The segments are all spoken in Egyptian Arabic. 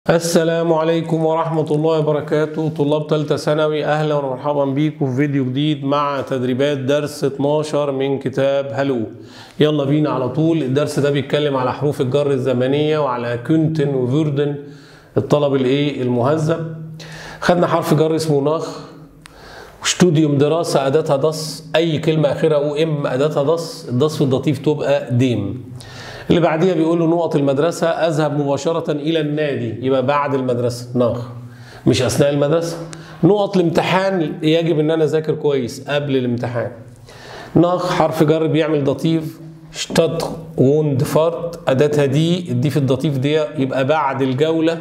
السلام عليكم ورحمة الله وبركاته طلاب تالتة ثانوي أهلا ومرحبا بيكم في فيديو جديد مع تدريبات درس 12 من كتاب هلو يلا بينا على طول الدرس ده بيتكلم على حروف الجر الزمنية وعلى كنتن وفيردن الطلب الايه المهذب خدنا حرف جر اسمه ناخ وشتوديوم دراسة أداتها دص أي كلمة آخرها أو إم أداتها دص الدص في الدطيف تبقى ديم اللي بعديها بيقول له نقط المدرسة أذهب مباشرة إلى النادي يبقى بعد المدرسة ناخ مش أثناء المدرسة نقط الامتحان يجب إن أنا أذاكر كويس قبل الامتحان ناخ حرف جر بيعمل دطيف شتات ووند فارت أداتها دي دي في الدطيف دي يبقى بعد الجولة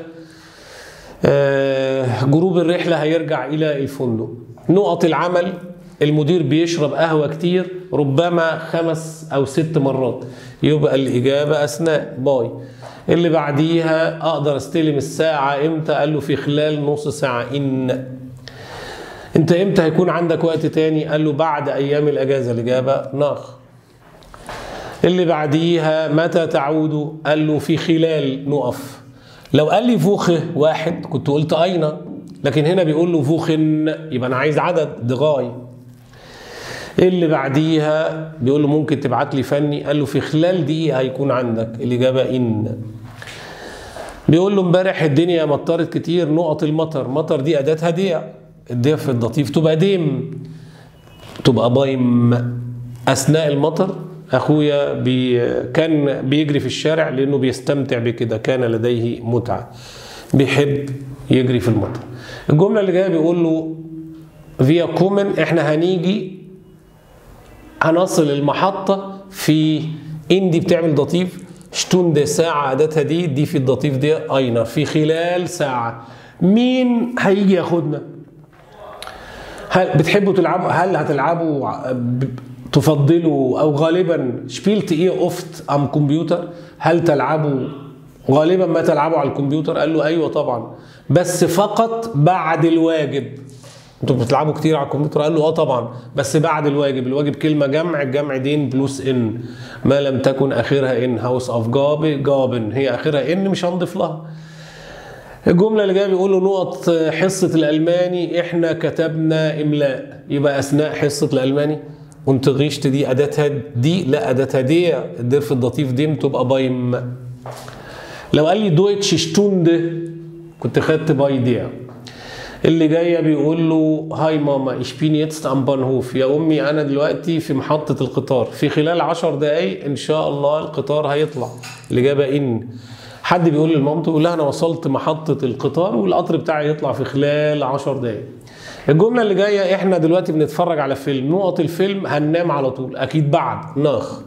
آه جروب الرحلة هيرجع إلى الفندق نقط العمل المدير بيشرب قهوة كتير ربما خمس أو ست مرات يبقى الإجابة أثناء باي اللي بعديها أقدر أستلم الساعة إمتى قال له في خلال نص ساعة إن أنت إمتى هيكون عندك وقت تاني قال له بعد أيام الأجازة الإجابة ناخ اللي بعديها متى تعود قال له في خلال نقف لو قال لي فوخه واحد كنت قلت أين لكن هنا بيقول له فوخن يبقى أنا عايز عدد دغاي اللي بعديها بيقول له ممكن تبعت لي فني قال له في خلال دقيقه هيكون عندك الاجابه ان بيقول له امبارح الدنيا مطرت كتير نقط المطر مطر دي اداتها ديع الديع في الدطيف تبقى ديم تبقى بايم اثناء المطر اخويا بي كان بيجري في الشارع لانه بيستمتع بكده كان لديه متعه بيحب يجري في المطر الجمله اللي جايه بيقول له فيا كومن احنا هنيجي هنصل المحطة في إن دي بتعمل دطيف شتوند ساعة أداتها دي دي في الدطيف دي أين في خلال ساعة مين هيجي ياخدنا هل بتحبوا تلعبوا هل هتلعبوا تفضلوا أو غالبا شبيلت إيه أوفت أم كمبيوتر هل تلعبوا غالبا ما تلعبوا على الكمبيوتر قال له أيوة طبعا بس فقط بعد الواجب انتوا بتلعبوا كتير على الكمبيوتر قال له اه طبعا بس بعد الواجب الواجب كلمه جمع الجمع دين بلس ان ما لم تكن اخرها ان هاوس اوف جاب جابن هي اخرها ان مش هنضيف لها الجمله اللي جايه بيقول له نقط حصه الالماني احنا كتبنا املاء يبقى اثناء حصه الالماني وانت غشت دي اداتها دي لا اداتها دي الدير في الدطيف ديم تبقى بايم لو قال لي دويتش شتوند كنت خدت باي دي اللي جايه بيقول له هاي ماما ايش بين يتست ام بانهوف يا امي انا دلوقتي في محطه القطار في خلال عشر دقايق ان شاء الله القطار هيطلع الاجابه ان حد بيقول لمامته يقول لها انا وصلت محطه القطار والقطر بتاعي يطلع في خلال عشر دقايق الجمله اللي جايه احنا دلوقتي بنتفرج على فيلم نقط الفيلم هننام على طول اكيد بعد ناخ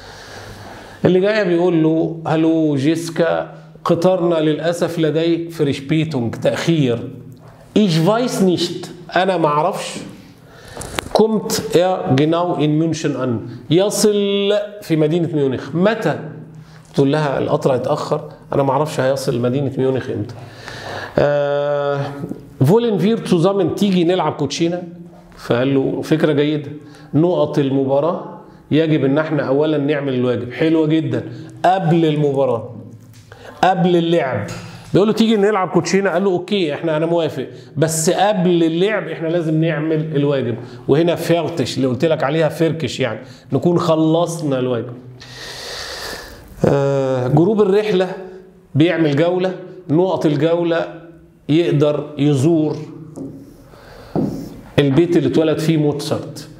اللي جايه بيقول له هلو جيسكا قطارنا للاسف لديه فريشبيتونج تاخير Ich weiß nicht أنا ما أعرفش kommt er genau in München an يصل في مدينة ميونخ متى تقول لها القطر هيتأخر أنا ما أعرفش هيصل مدينة ميونخ إمتى آه فولن فير zusammen تيجي نلعب كوتشينة فقال له فكرة جيدة نقط المباراة يجب ان احنا اولا نعمل الواجب حلوة جدا قبل المباراة قبل اللعب بيقول له تيجي نلعب كوتشينه قال له اوكي احنا انا موافق بس قبل اللعب احنا لازم نعمل الواجب وهنا فيرتش اللي قلت لك عليها فركش يعني نكون خلصنا الواجب آه جروب الرحله بيعمل جوله نقط الجوله يقدر يزور البيت اللي اتولد فيه موتسارت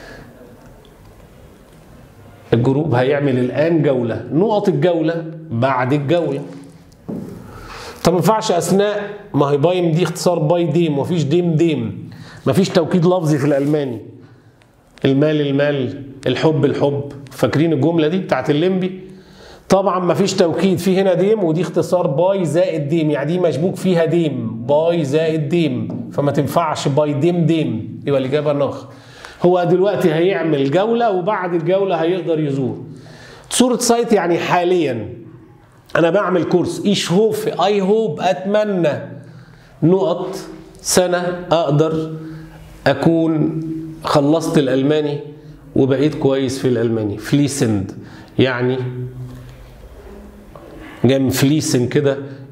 الجروب هيعمل الان جوله نقط الجوله بعد الجوله طب ما ينفعش اثناء ما هي بايم دي اختصار باي ديم مفيش ديم ديم مفيش توكيد لفظي في الالماني المال المال الحب الحب فاكرين الجمله دي بتاعت الليمبي طبعا مفيش توكيد في هنا ديم ودي اختصار باي زائد ديم يعني دي مشبوك فيها ديم باي زائد ديم فما تنفعش باي ديم ديم يبقى الاجابه ناخ هو دلوقتي هيعمل جوله وبعد الجوله هيقدر يزور صوره سايت يعني حاليا انا بعمل كورس ايش هوف اي هوب اتمنى نقط سنه اقدر اكون خلصت الالماني وبقيت كويس في الالماني فليسند يعني جاي من فليسن كده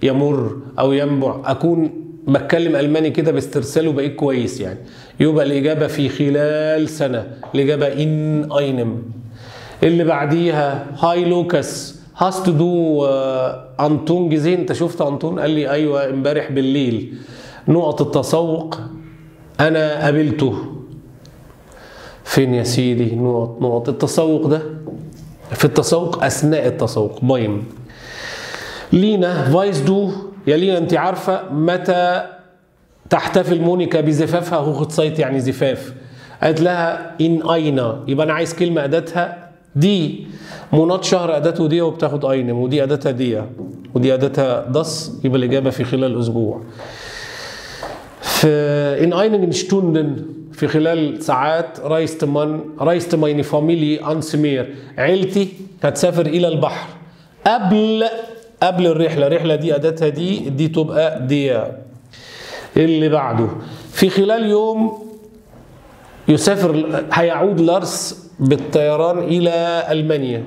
يمر او ينبع اكون بتكلم الماني كده باسترسال وبقيت كويس يعني يبقى الاجابه في خلال سنه الاجابه ان اينم اللي بعديها هاي لوكاس هاست دو انطون جزين انت شفت انطون قال لي ايوه امبارح بالليل نقط التسوق انا قابلته فين يا سيدي نقط نقط التسوق ده في التسوق اثناء التسوق بايم لينا فايس دو يا لينا انت عارفه متى تحتفل مونيكا بزفافها هو سايت يعني زفاف قالت لها ان اينا يبقى انا عايز كلمه اداتها دي مناط شهر اداته دي وبتاخد اينم ودي اداتها دي ودي اداتها دس يبقى الاجابه في خلال اسبوع في in einigen Stunden في خلال ساعات reiste man reiste meine Familie ans Meer عيلتي هتسافر إلى البحر قبل قبل الرحلة الرحلة دي أداتها دي دي تبقى دي اللي بعده في خلال يوم يسافر هيعود لارس بالطيران إلى ألمانيا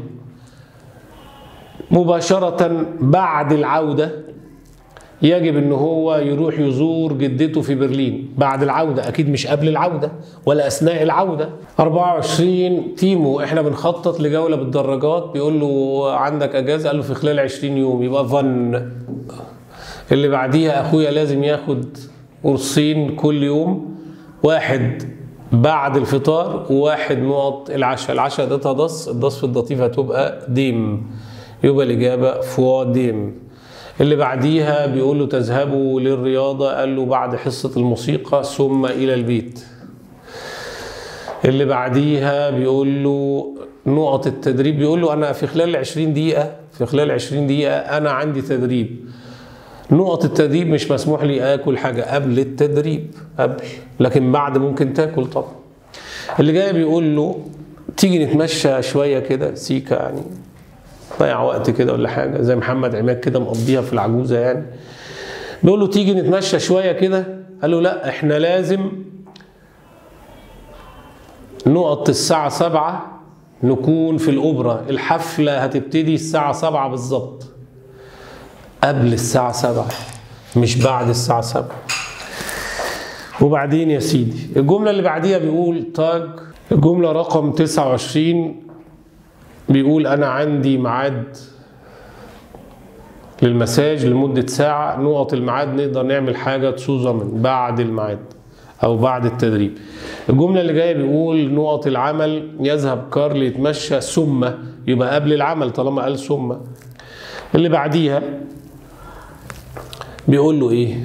مباشرة بعد العودة يجب ان هو يروح يزور جدته في برلين بعد العوده اكيد مش قبل العوده ولا اثناء العوده 24 تيمو احنا بنخطط لجوله بالدراجات بيقول له عندك اجازه قال له في خلال 20 يوم يبقى فن اللي بعديها اخويا لازم ياخد قرصين كل يوم واحد بعد الفطار وواحد نقط العشاء العشاء ده ضص الضص في الضطيف هتبقى ديم يبقى الاجابه فوا ديم اللي بعديها بيقول له تذهبوا للرياضة قال له بعد حصة الموسيقى ثم إلى البيت اللي بعديها بيقول له نقط التدريب بيقول له أنا في خلال 20 دقيقة في خلال 20 دقيقة أنا عندي تدريب نقط التدريب مش مسموح لي آكل حاجة قبل التدريب قبل لكن بعد ممكن تاكل طبعا اللي جاي بيقول له تيجي نتمشى شوية كده سيكا يعني ضيع وقت كده ولا حاجه زي محمد عماد كده مقضيها في العجوزه يعني بيقول له تيجي نتمشى شويه كده قال له لا احنا لازم نقط الساعة سبعة نكون في الأوبرا الحفلة هتبتدي الساعة سبعة بالظبط قبل الساعة سبعة مش بعد الساعة سبعة وبعدين يا سيدي الجملة اللي بعديها بيقول تاج الجملة رقم 29 بيقول انا عندي ميعاد للمساج لمدة ساعة نقط الميعاد نقدر نعمل حاجة تسوزمن بعد الميعاد أو بعد التدريب الجملة اللي جاية بيقول نقط العمل يذهب كارل يتمشى ثم يبقى قبل العمل طالما قال ثم اللي بعديها بيقول له إيه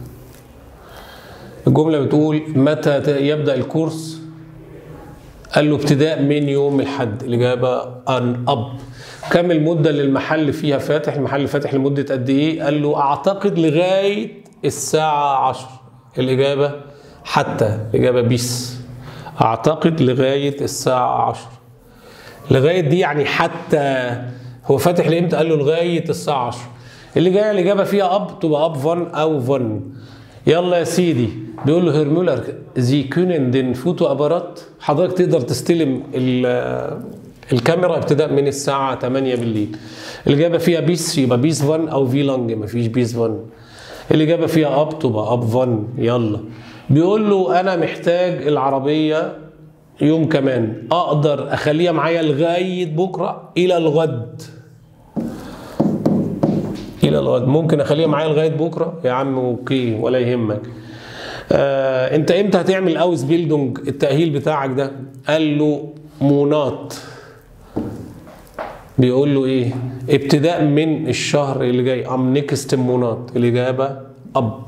الجملة بتقول متى يبدأ الكورس قال له ابتداء من يوم الحد الإجابة أن أب كم المدة اللي المحل فيها فاتح المحل فاتح لمدة قد إيه قال له أعتقد لغاية الساعة عشر الإجابة حتى الإجابة بيس أعتقد لغاية الساعة عشر لغاية دي يعني حتى هو فاتح لإمتى قال له لغاية الساعة عشر اللي جاية الإجابة فيها أب تبقى أب فن أو فن يلا يا سيدي بيقول له هيرمولر زي كونن دين فوتو ابارات حضرتك تقدر تستلم الكاميرا ابتداء من الساعة 8 بالليل الإجابة فيها بيس يبقى بيس فان أو في لونج مفيش بيس فان الإجابة فيها أب تبقى أب فان يلا بيقول له أنا محتاج العربية يوم كمان أقدر أخليها معايا لغاية بكرة إلى الغد الى الغد ممكن اخليها معايا لغايه بكره يا عم اوكي ولا يهمك آه انت امتى هتعمل اوس بيلدونج التاهيل بتاعك ده قال له مونات بيقول له ايه ابتداء من الشهر اللي جاي ام نيكست مونات الاجابه اب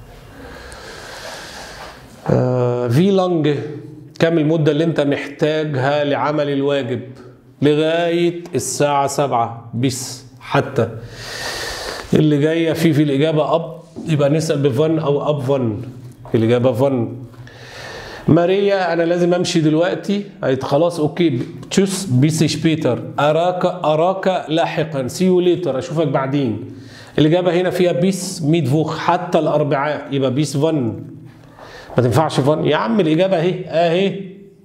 آه في لونج كم المده اللي انت محتاجها لعمل الواجب لغايه الساعه 7 بس حتى اللي جايه في في الاجابه اب يبقى نسال بفن او اب فن الاجابه فن ماريا انا لازم امشي دلوقتي قالت خلاص اوكي تشوس بيس شبيتر اراك اراك لاحقا سي يو ليتر اشوفك بعدين الاجابه هنا فيها بيس ميدفوخ حتى الاربعاء يبقى بيس فن ما تنفعش فن يا عم الاجابه اهي اهي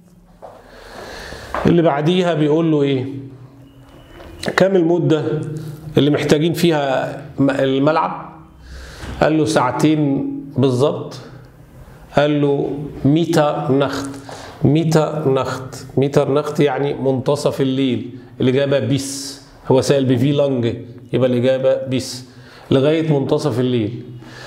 اللي بعديها بيقول له ايه كام المده اللي محتاجين فيها الملعب قال له ساعتين بالظبط قال له ميتا نخت ميتا نخت ميتا نخت يعني منتصف الليل الإجابة بيس هو سائل بفي لانج يبقى الإجابة بيس لغاية منتصف الليل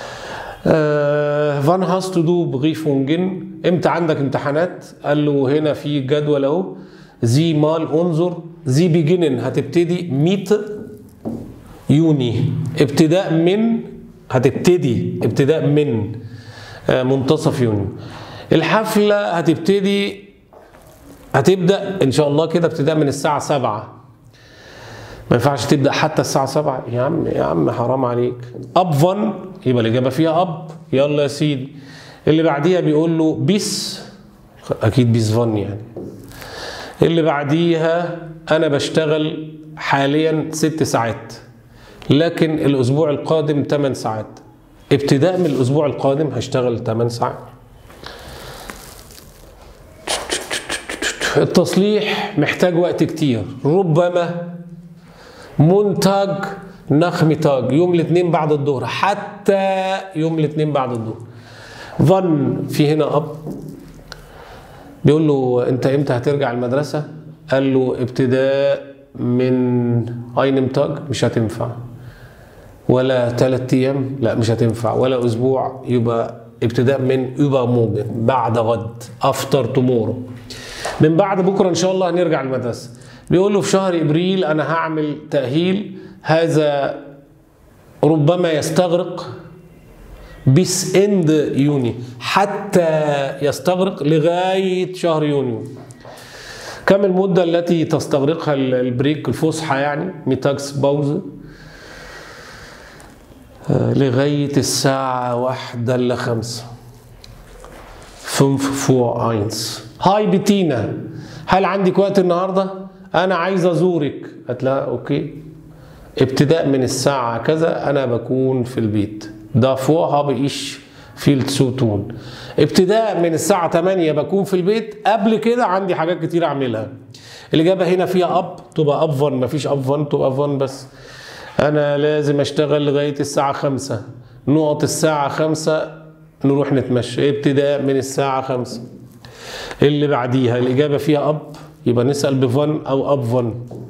فان هاست تو دو بغيفونجن امتى عندك امتحانات قال له هنا في جدول اهو زي مال انظر زي بيجنن هتبتدي 100 يوني ابتداء من هتبتدي ابتداء من آه، منتصف يونيو الحفلة هتبتدي هتبدأ إن شاء الله كده ابتداء من الساعة 7 ما ينفعش تبدأ حتى الساعة 7 يا عم يا عم حرام عليك أب فن يبقى الإجابة فيها أب يلا يا سيدي اللي بعديها بيقول له بيس أكيد بيس فن يعني اللي بعديها أنا بشتغل حاليا ست ساعات لكن الأسبوع القادم 8 ساعات ابتداء من الأسبوع القادم هشتغل 8 ساعات التصليح محتاج وقت كتير ربما منتج نخمتاج يوم الاثنين بعد الظهر حتى يوم الاثنين بعد الظهر فن في هنا اب بيقول له انت امتى هترجع المدرسه قال له ابتداء من اينمتاج مش هتنفع ولا ثلاث ايام لا مش هتنفع ولا اسبوع يبقى ابتداء من يبقى موجب بعد غد افتر تومورو من بعد بكره ان شاء الله هنرجع المدرسه بيقول له في شهر ابريل انا هعمل تاهيل هذا ربما يستغرق بس اند يوني حتى يستغرق لغايه شهر يونيو كم المده التي تستغرقها البريك الفسحه يعني ميتاكس باوز لغايه الساعه واحدة الا خمسة فنف فور اينس هاي بتينا هل عندك وقت النهارده انا عايز ازورك قالت لها اوكي ابتداء من الساعة كذا أنا بكون في البيت دافور habe ich viel zu tun ابتداء من الساعة 8 بكون في البيت قبل كده عندي حاجات كتير أعملها الإجابة هنا فيها أب تبقى أب فن مفيش أب فن تبقى فن بس أنا لازم أشتغل لغاية الساعة 5 نقط الساعة 5 نروح نتمشى ابتداء من الساعة 5 اللي بعديها الإجابة فيها أب يبقى نسأل بفن أو أب فن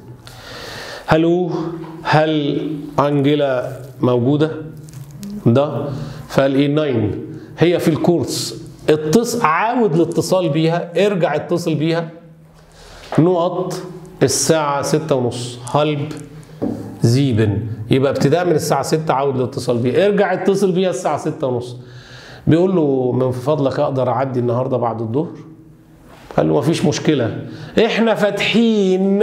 هلو هل أنجيلا موجودة؟ ده فقال إيه ناين هي في الكورس اتص عاود الاتصال بيها ارجع اتصل بيها نقط الساعة ستة ونص هلب زيبن يبقى ابتداء من الساعة ستة عاود الاتصال بيها ارجع اتصل بيها الساعة ستة ونص بيقول له من فضلك اقدر اعدي النهارده بعد الظهر قال له مفيش مشكلة احنا فاتحين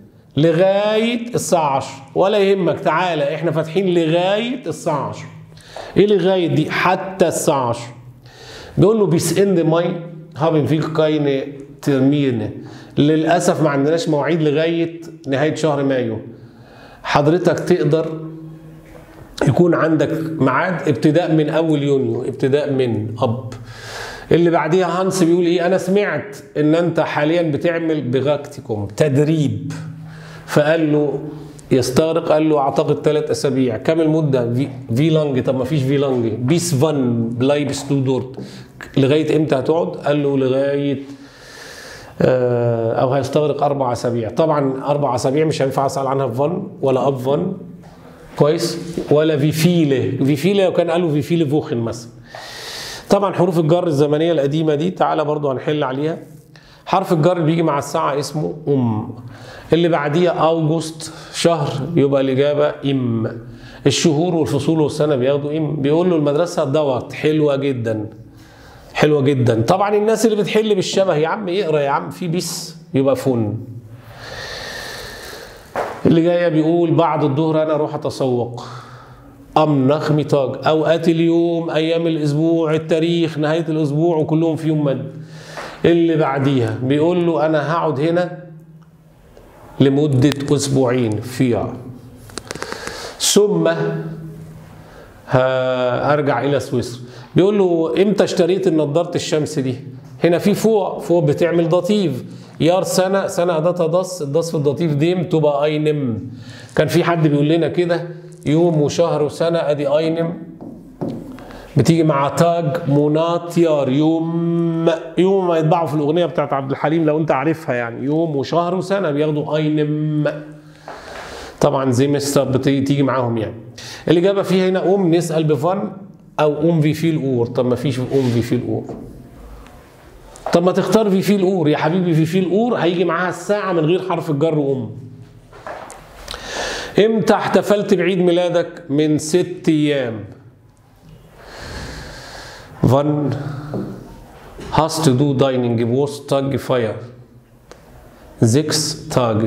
لغاية الساعة 10 ولا يهمك تعالى احنا فاتحين لغاية الساعة 10 ايه لغاية دي حتى الساعة 10 بيقول له بيس اند ماي هابن فيك كاين ترمين للأسف ما عندناش مواعيد لغاية نهاية شهر مايو حضرتك تقدر يكون عندك ميعاد ابتداء من أول يونيو ابتداء من أب اللي بعديها هانس بيقول ايه انا سمعت ان انت حاليا بتعمل بغاكتكم تدريب فقال له يستغرق قال له اعتقد ثلاث اسابيع كم المده في, في لانج طب ما فيش في لانج بيس فان بلايبس تو دورت لغايه امتى هتقعد قال له لغايه آه، او هيستغرق اربع اسابيع طبعا اربع اسابيع مش هينفع اسال عنها في فن ولا اب فن كويس ولا في فيله في فيله لو كان قالوا في فيله فوخن مثلا طبعا حروف الجر الزمنيه القديمه دي تعالى برضو هنحل عليها حرف الجر اللي بيجي مع الساعه اسمه ام اللي بعديها اوجست شهر يبقى الاجابه ام الشهور والفصول والسنه بياخدوا ام بيقول له المدرسه دوت حلوه جدا حلوه جدا طبعا الناس اللي بتحل بالشبه يا عم اقرا يا عم في بيس يبقى فن اللي جايه بيقول بعد الظهر انا اروح اتسوق ام نخمي تاج اوقات اليوم ايام الاسبوع التاريخ نهايه الاسبوع وكلهم في يوم مد اللي بعديها بيقول له انا هقعد هنا لمده اسبوعين فيها ثم هرجع الى سويسرا بيقول له امتى اشتريت النضاره الشمس دي هنا في فوق فوق بتعمل ضطيف يار سنه سنه اداتها ضص الضص في الضطيف ديم تبقى اينم كان في حد بيقول لنا كده يوم وشهر وسنه ادي اينم بتيجي مع تاج مناطيار يوم يوم ما يطبعوا في الاغنيه بتاعت عبد الحليم لو انت عارفها يعني يوم وشهر وسنه بياخدوا اينم طبعا زي مستر بتيجي معاهم يعني الاجابه فيها هنا قوم نسال بفن او قوم في فيل اور طب ما فيش قوم في فيل اور طب ما تختار في فيل اور يا حبيبي في فيل اور هيجي معاها الساعه من غير حرف الجر ام امتى احتفلت بعيد ميلادك من ست ايام Wann hast du deinen Geburtstag gefeiert? Sechs Tage.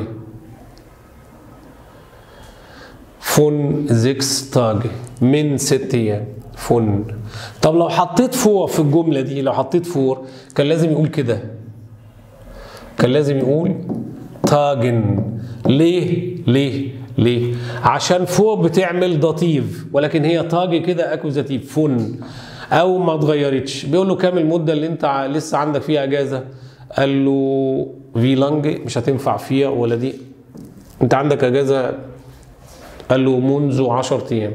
Von sechs Tage. من ست أيام. von. طب لو حطيت فور في الجملة دي لو حطيت فور كان لازم يقول كده. كان لازم يقول تاجن. ليه؟ ليه؟ ليه؟ عشان فوق بتعمل ضتيف ولكن هي تاج كده اكوزاتيف فن او ما اتغيرتش بيقول له كام المده اللي انت لسه عندك فيها اجازه قال له في لانج مش هتنفع فيها ولا دي انت عندك اجازه قال له منذ 10 ايام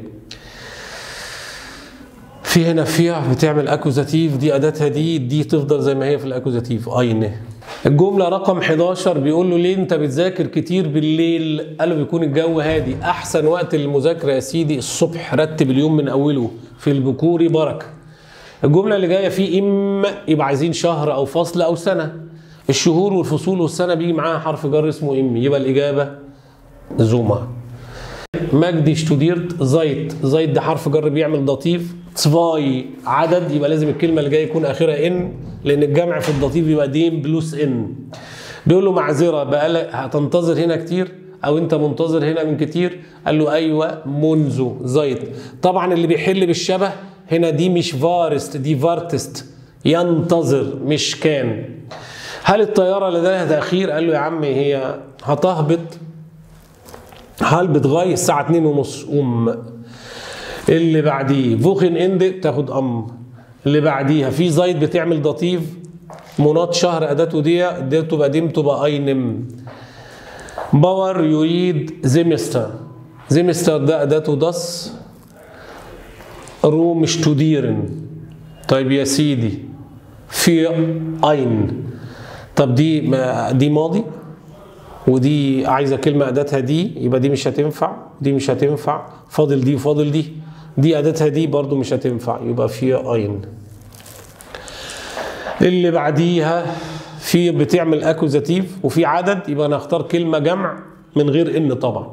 في هنا فيها بتعمل اكوزاتيف دي اداتها دي دي تفضل زي ما هي في الاكوزاتيف اين الجمله رقم 11 بيقول له ليه انت بتذاكر كتير بالليل قال له بيكون الجو هادي احسن وقت للمذاكره يا سيدي الصبح رتب اليوم من اوله في البكور بركه الجمله اللي جايه في ام يبقى عايزين شهر او فصل او سنه الشهور والفصول والسنه بيجي معاها حرف جر اسمه ام يبقى الاجابه زوما مجدي شتوديرت زايت زايت ده حرف جر بيعمل ضتيف سفاي عدد يبقى لازم الكلمه اللي جايه يكون اخرها ان لان الجمع في الضتيف يبقى ديم بلس ان بيقول له معذره بقى هتنتظر هنا كتير او انت منتظر هنا من كتير قال له ايوه منذ زايت طبعا اللي بيحل بالشبه هنا دي مش فارست دي فارتست ينتظر مش كان هل الطياره لديها تاخير قال له يا عم هي هتهبط هل بتغير الساعه 2 ونص ام اللي بعديه فوخن اند تاخد ام اللي بعديها في زايد بتعمل ضتيف مناط شهر اداته دي دي تبقى ديم تبقى اينم باور يريد زيمستر زيمستر ده اداته دس روم شتوديرن طيب يا سيدي في اين طب دي دي ماضي ودي عايزه كلمه اداتها دي يبقى دي مش هتنفع دي مش هتنفع فاضل دي فاضل دي دي اداتها دي برضو مش هتنفع يبقى في اين اللي بعديها في بتعمل اكوزاتيف وفي عدد يبقى انا اختار كلمه جمع من غير ان طبعا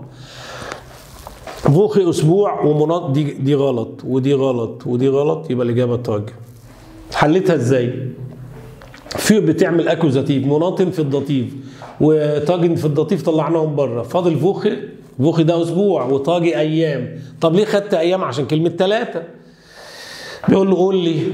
فوخي اسبوع ومناط دي دي غلط ودي غلط ودي غلط يبقى الاجابه تاج حلتها ازاي في بتعمل اكوزاتيف مناطن في الضتيف وطاجن في الضتيف طلعناهم بره فاضل فوخي فوخي ده اسبوع وطاجي ايام طب ليه خدت ايام عشان كلمه ثلاثه بيقول له قول لي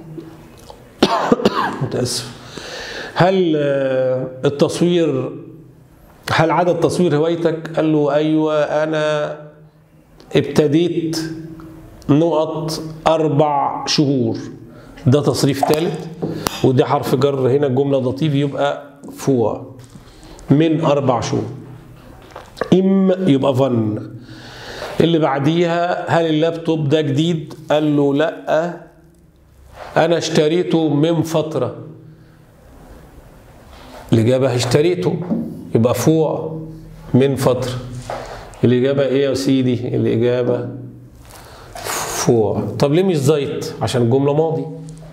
متاسف هل التصوير هل عدد تصوير هوايتك قال له ايوه انا ابتديت نقط اربع شهور ده تصريف ثالث وده حرف جر هنا الجمله ضتيف يبقى فوا من اربع شهور ام يبقى فن اللي بعديها هل اللابتوب ده جديد قال له لا انا اشتريته من فتره الاجابه اشتريته يبقى فوق من فتره الاجابه ايه يا سيدي الاجابه فوق طب ليه مش زيت عشان الجمله ماضي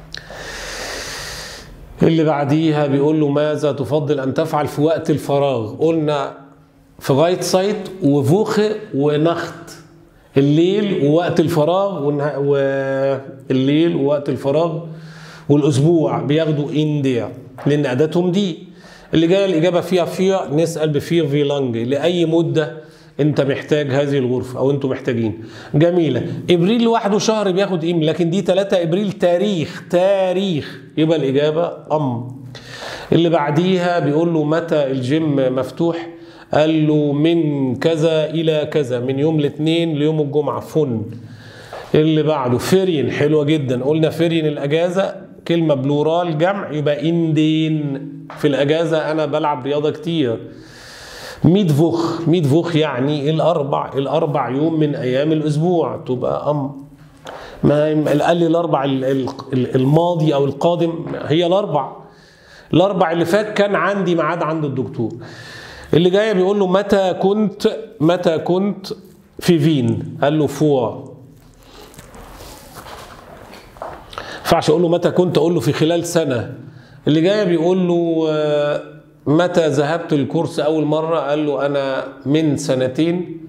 اللي بعديها بيقول له ماذا تفضل ان تفعل في وقت الفراغ قلنا في غايه سايت وفوخه ونخت الليل ووقت الفراغ والليل ووقت الفراغ والاسبوع بياخدوا انديا لان اداتهم دي اللي جايه الاجابه فيها فيها نسال بفير في لانج لاي مده انت محتاج هذه الغرفه او انتم محتاجين جميله ابريل لوحده شهر بياخد ام لكن دي 3 ابريل تاريخ تاريخ يبقى الاجابه ام اللي بعديها بيقول له متى الجيم مفتوح قال له من كذا الى كذا من يوم الاثنين ليوم الجمعه فن اللي بعده فيرين حلوه جدا قلنا فيرين الاجازه كلمه بلورال جمع يبقى اندين في الاجازه انا بلعب رياضه كتير ميت فوخ ميت فوخ يعني الاربع الاربع يوم من ايام الاسبوع تبقى ام ما قال لي الاربع ال- ال- الماضي او القادم هي الاربع الاربع اللي فات كان عندي ميعاد عند الدكتور اللي جايه بيقول له متى كنت متى كنت في فين قال له فوا ينفعش اقول له متى كنت اقول له في خلال سنه اللي جايه بيقول له آه، متى ذهبت الكورس اول مره قال له انا من سنتين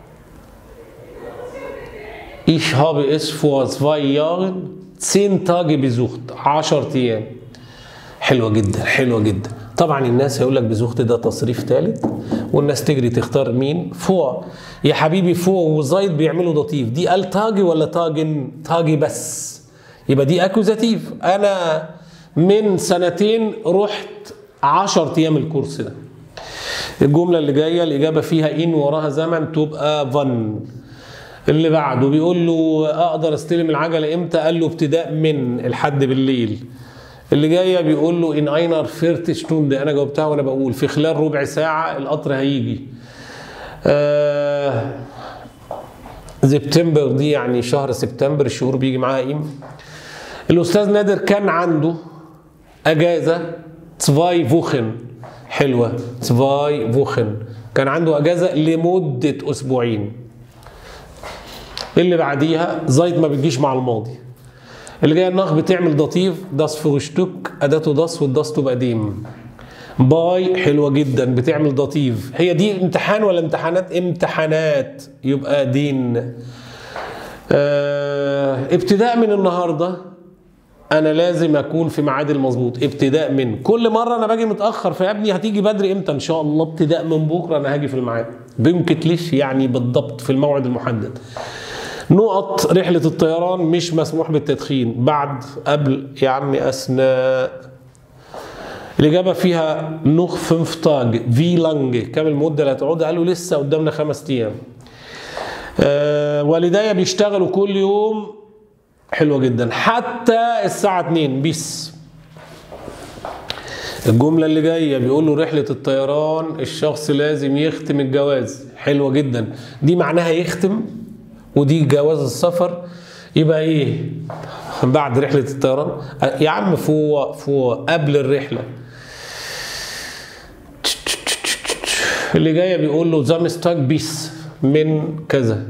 Ich habe es vor zwei Jahren zehn Tage besucht 10 ايام حلوه جدا حلوه جدا طبعا الناس هيقول لك بزوخت ده تصريف ثالث والناس تجري تختار مين فوق يا حبيبي فوق وزايد بيعملوا لطيف دي قال تاجي ولا تاجن تاجي بس يبقى دي اكوزاتيف انا من سنتين رحت 10 ايام الكورس ده الجمله اللي جايه الاجابه فيها ان وراها زمن تبقى فن اللي بعده بيقول له اقدر استلم العجله امتى قال له ابتداء من الحد بالليل اللي جايه بيقول له ان اينر فيرت شتوند انا جاوبتها وانا بقول في خلال ربع ساعه القطر هيجي آه سبتمبر دي يعني شهر سبتمبر الشهور بيجي معاها ايم الاستاذ نادر كان عنده اجازه تسفاي فوخن حلوه تسفاي فوخن كان عنده اجازه لمده اسبوعين اللي بعديها زايد ما بتجيش مع الماضي اللي جاي النخ بتعمل ضطيف داس فروشتوك اداته داس والداس تبقى ديم باي حلوه جدا بتعمل ضطيف هي دي امتحان ولا امتحانات امتحانات يبقى دين آه ابتداء من النهارده انا لازم اكون في ميعادي المظبوط ابتداء من كل مره انا باجي متاخر فيا ابني هتيجي بدري امتى ان شاء الله ابتداء من بكره انا هاجي في الميعاد بيمكتليش يعني بالضبط في الموعد المحدد نقط رحلة الطيران مش مسموح بالتدخين بعد قبل يا عمي أثناء الإجابة فيها نوخ فنف تاج في لانج كام المدة اللي هتقعد قالوا لسه قدامنا خمس أيام آه والدايا بيشتغلوا كل يوم حلوة جدا حتى الساعة 2 بيس الجملة اللي جاية بيقول له رحلة الطيران الشخص لازم يختم الجواز حلوة جدا دي معناها يختم ودي جواز السفر يبقى ايه بعد رحلة الطيران يا عم فوق فوق قبل الرحلة اللي جاية بيقول له زامستاك بيس من كذا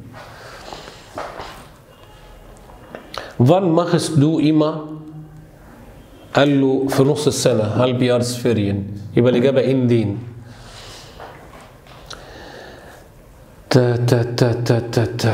فان ماخس دو إيما قال له في نص السنة هل بيارس فيرين يبقى الإجابة إن دين تا تا تا تا تا تا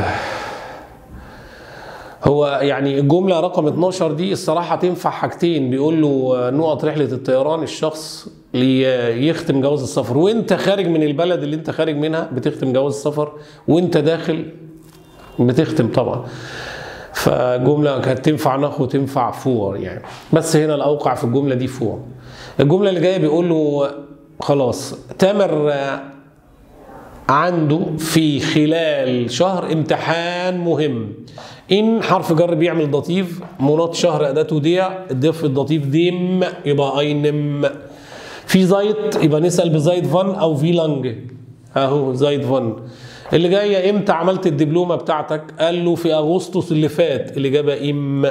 هو يعني الجملة رقم 12 دي الصراحة تنفع حاجتين بيقول له نقط رحلة الطيران الشخص لي- يختم جواز السفر وانت خارج من البلد اللي انت خارج منها بتختم جواز السفر وانت داخل بتختم طبعا فجملة كانت تنفع نخ وتنفع فور يعني بس هنا الأوقع في الجملة دي فور الجملة اللي جاية بيقول له خلاص تامر آه، عنده في خلال شهر امتحان مهم ان حرف جر بيعمل ضطيف مناط شهر اداته ديع ضيف الضطيف ديم يبقى اينم في زايت يبقى نسال بزايد فان او في لانج اهو زايد فان اللي جايه امتى عملت الدبلومه بتاعتك قال له في اغسطس اللي فات الاجابه ام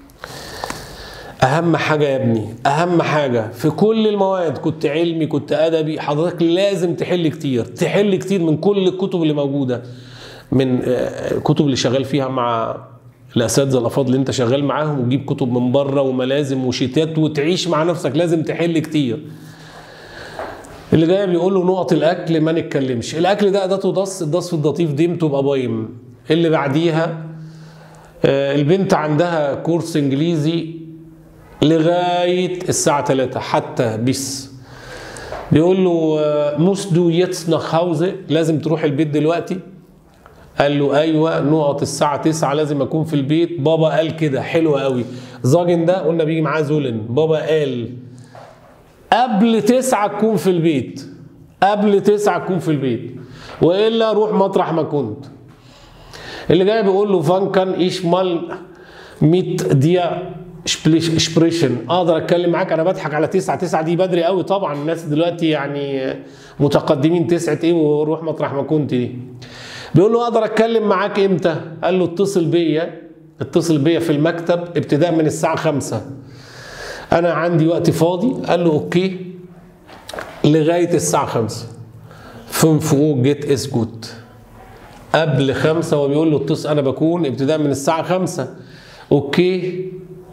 اهم حاجه يا ابني اهم حاجه في كل المواد كنت علمي كنت ادبي حضرتك لازم تحل كتير تحل كتير من كل الكتب اللي موجوده من آه، الكتب اللي شغال فيها مع الاساتذه الافاضل اللي انت شغال معاهم وتجيب كتب من بره وملازم وشيتات وتعيش مع نفسك لازم تحل كتير اللي جاي بيقول له نقط الاكل ما نتكلمش الاكل ده اداته ضص الضص في الضطيف ديم تبقى بايم اللي بعديها آه، البنت عندها كورس انجليزي لغايه الساعه 3 حتى بس بيقول له آه، موس دو يتس نخ هاوزه لازم تروح البيت دلوقتي قال له ايوه نقط الساعه 9 لازم اكون في البيت بابا قال كده حلو قوي زاجن ده قلنا بيجي معاه زولن بابا قال قبل تسعة تكون في البيت قبل تسعة تكون في البيت والا روح مطرح ما كنت اللي جاي بيقول له فان كان ايش مال ميت ديا سبريشن اقدر اتكلم معاك انا بضحك على تسعة تسعة دي بدري قوي طبعا الناس دلوقتي يعني متقدمين تسعة ايه وروح مطرح ما كنت دي بيقول له اقدر اتكلم معاك امتى قال له اتصل بيا اتصل بيا في المكتب ابتداء من الساعه 5 انا عندي وقت فاضي قال له اوكي لغايه الساعه 5 فين فوق جيت اس جود قبل خمسة هو بيقول له اتصل انا بكون ابتداء من الساعة خمسة اوكي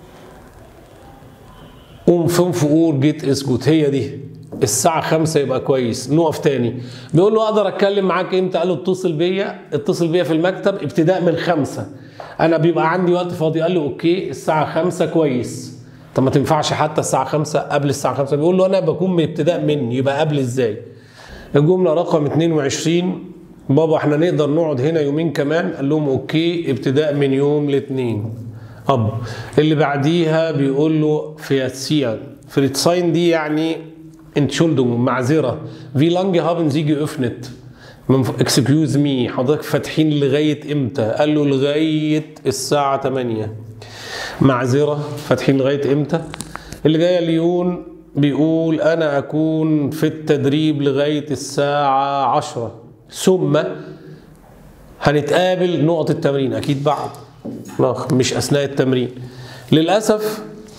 قوم فين فوق جيت اسكت هي دي الساعة خمسة يبقى كويس نقف تاني بيقول له اقدر اتكلم معاك امتى قال له اتصل بيا اتصل بيا في المكتب ابتداء من خمسة انا بيبقى عندي وقت فاضي قال له اوكي الساعة خمسة كويس طب ما تنفعش حتى الساعة خمسة قبل الساعة خمسة بيقول له انا بكون من ابتداء من يبقى قبل ازاي الجملة رقم 22 بابا احنا نقدر نقعد هنا يومين كمان قال لهم اوكي ابتداء من يوم الاثنين اب اللي بعديها بيقول له فياتسيان فريتساين دي يعني انتشولدونج معذره في لانج هابن زي geöffnet اكسكيوز مي حضرتك فاتحين لغايه امتى؟ قال له لغايه الساعه 8 معذره فاتحين لغايه امتى؟ اللي جايه ليون بيقول انا اكون في التدريب لغايه الساعه 10 ثم هنتقابل نقط التمرين اكيد بعد لا مش اثناء التمرين للاسف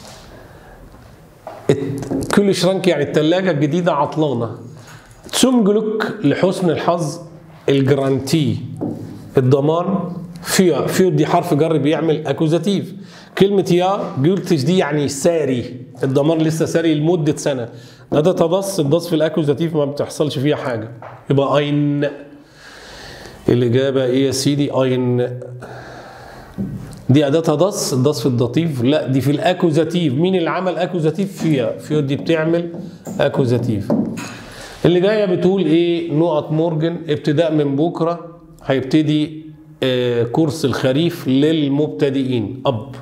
الت- كل شرنك يعني الثلاجه الجديده عطلانه تسمجلك لحسن الحظ الجرانتي الضمان فيها فيو دي حرف جر بيعمل اكوزاتيف كلمة يا جولتش دي يعني ساري الضمان لسه ساري لمدة سنة ده ده تضص الضص في الاكوزاتيف ما بتحصلش فيها حاجة يبقى اين الإجابة إيه يا سيدي اين دي أداة ضص الضص في الدطيف لا دي في الأكوزاتيف مين اللي عمل أكوزاتيف فيها فيها دي بتعمل أكوزاتيف اللي جاية بتقول إيه نقط مورجن ابتداء من بكرة هيبتدي آه، كورس الخريف للمبتدئين أب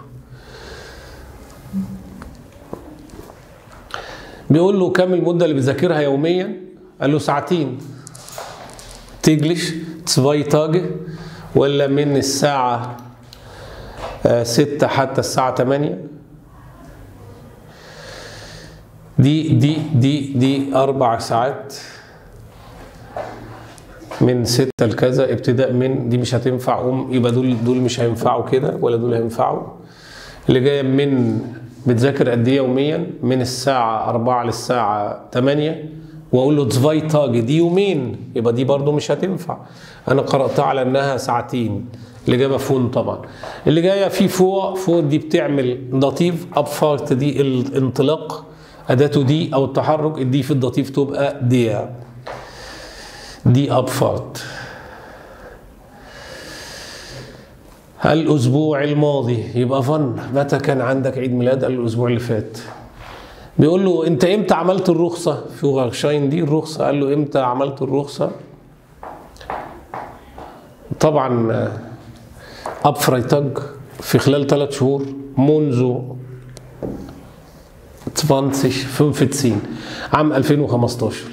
بيقول له كم المدة اللي بتذاكرها يوميا قال له ساعتين تجلش zwei Tage ولا من الساعة آه، ستة حتى الساعة 8 دي دي دي دي أربع ساعات من ستة لكذا ابتداء من دي مش هتنفع قوم يبقى دول دول مش هينفعوا كده ولا دول هينفعوا اللي جاية من بتذاكر قد ايه يوميا من الساعة 4 للساعة 8 واقول له زفاي تاج دي يومين يبقى دي برضو مش هتنفع انا قرأتها على انها ساعتين الإجابة فون طبعا اللي جاية في فوق فوق دي بتعمل لطيف أبفارت دي الانطلاق أداته دي أو التحرك الدي في الدطيف تبقى دي دي أبفارت الأسبوع الماضي يبقى فن متى كان عندك عيد ميلاد قال له الأسبوع اللي فات بيقول له أنت إمتى عملت الرخصة في غرشاين دي الرخصة قال له إمتى عملت الرخصة طبعا اب فرايتاج في خلال ثلاث شهور منذ 20 عام 2015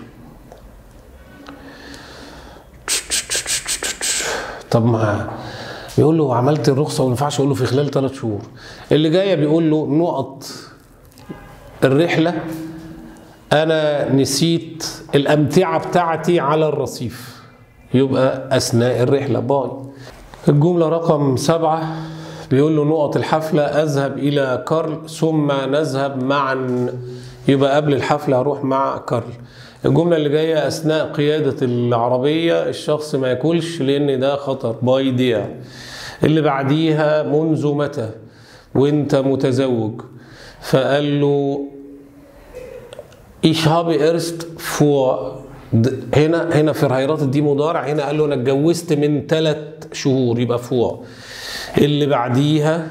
طب ما بيقول له عملت الرخصه وما ينفعش اقول له في خلال ثلاث شهور اللي جايه بيقول له نقط الرحله انا نسيت الامتعه بتاعتي على الرصيف يبقى اثناء الرحله باي الجمله رقم سبعة بيقول له نقط الحفله اذهب الى كارل ثم نذهب معا يبقى قبل الحفله هروح مع كارل الجمله اللي جايه اثناء قياده العربيه الشخص ما ياكلش لان ده خطر باي ديا اللي بعديها منذ متى وانت متزوج فقال له Ich habe erst vor هنا هنا في الهيرات دي مضارع هنا قال له انا اتجوزت من ثلاث شهور يبقى فوق اللي بعديها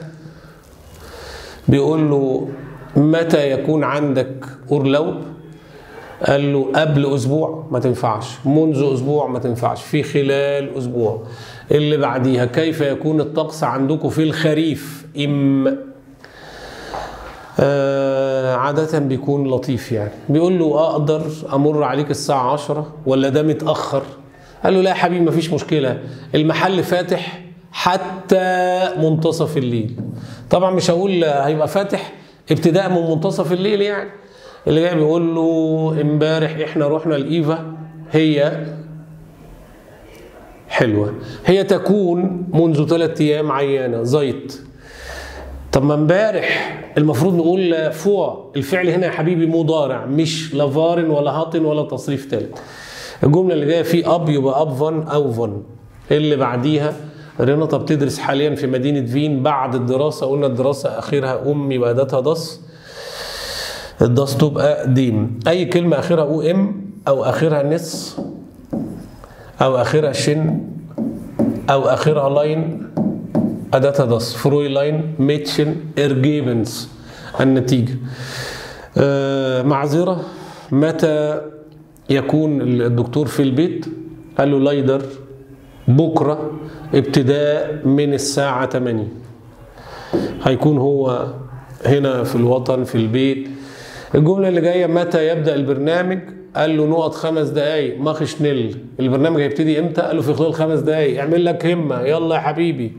بيقول له متى يكون عندك أورلوب قال له قبل اسبوع ما تنفعش منذ اسبوع ما تنفعش في خلال اسبوع اللي بعديها كيف يكون الطقس عندكم في الخريف ام آه عادة بيكون لطيف يعني بيقول له اقدر امر عليك الساعة عشرة ولا ده متأخر قال له لا يا حبيبي مفيش مشكلة المحل فاتح حتى منتصف الليل طبعا مش هقول هيبقى فاتح ابتداء من منتصف الليل يعني اللي جاي بيقول له امبارح احنا رحنا الايفا هي حلوه هي تكون منذ ثلاث ايام عيانه زيت طب ما امبارح المفروض نقول فوق الفعل هنا يا حبيبي مضارع مش لا فارن ولا هاطن ولا تصريف ثالث الجمله اللي جايه فيه اب يبقى اب فن او فن اللي بعديها ريناتا بتدرس حاليا في مدينه فين بعد الدراسه قلنا الدراسه اخرها ام يبقى اداتها دس الدس تبقى ديم اي كلمه اخرها او ام او اخرها نس او اخرها شن او اخرها لاين اداتها دس فروي لاين ميتشن ارجيبنس النتيجه آه معذره متى يكون الدكتور في البيت قال له لايدر بكره ابتداء من الساعه 8 هيكون هو هنا في الوطن في البيت الجمله اللي جايه متى يبدا البرنامج قال له نقط خمس دقايق ماخش نل البرنامج هيبتدي امتى قال له في خلال خمس دقايق اعمل لك همه يلا يا حبيبي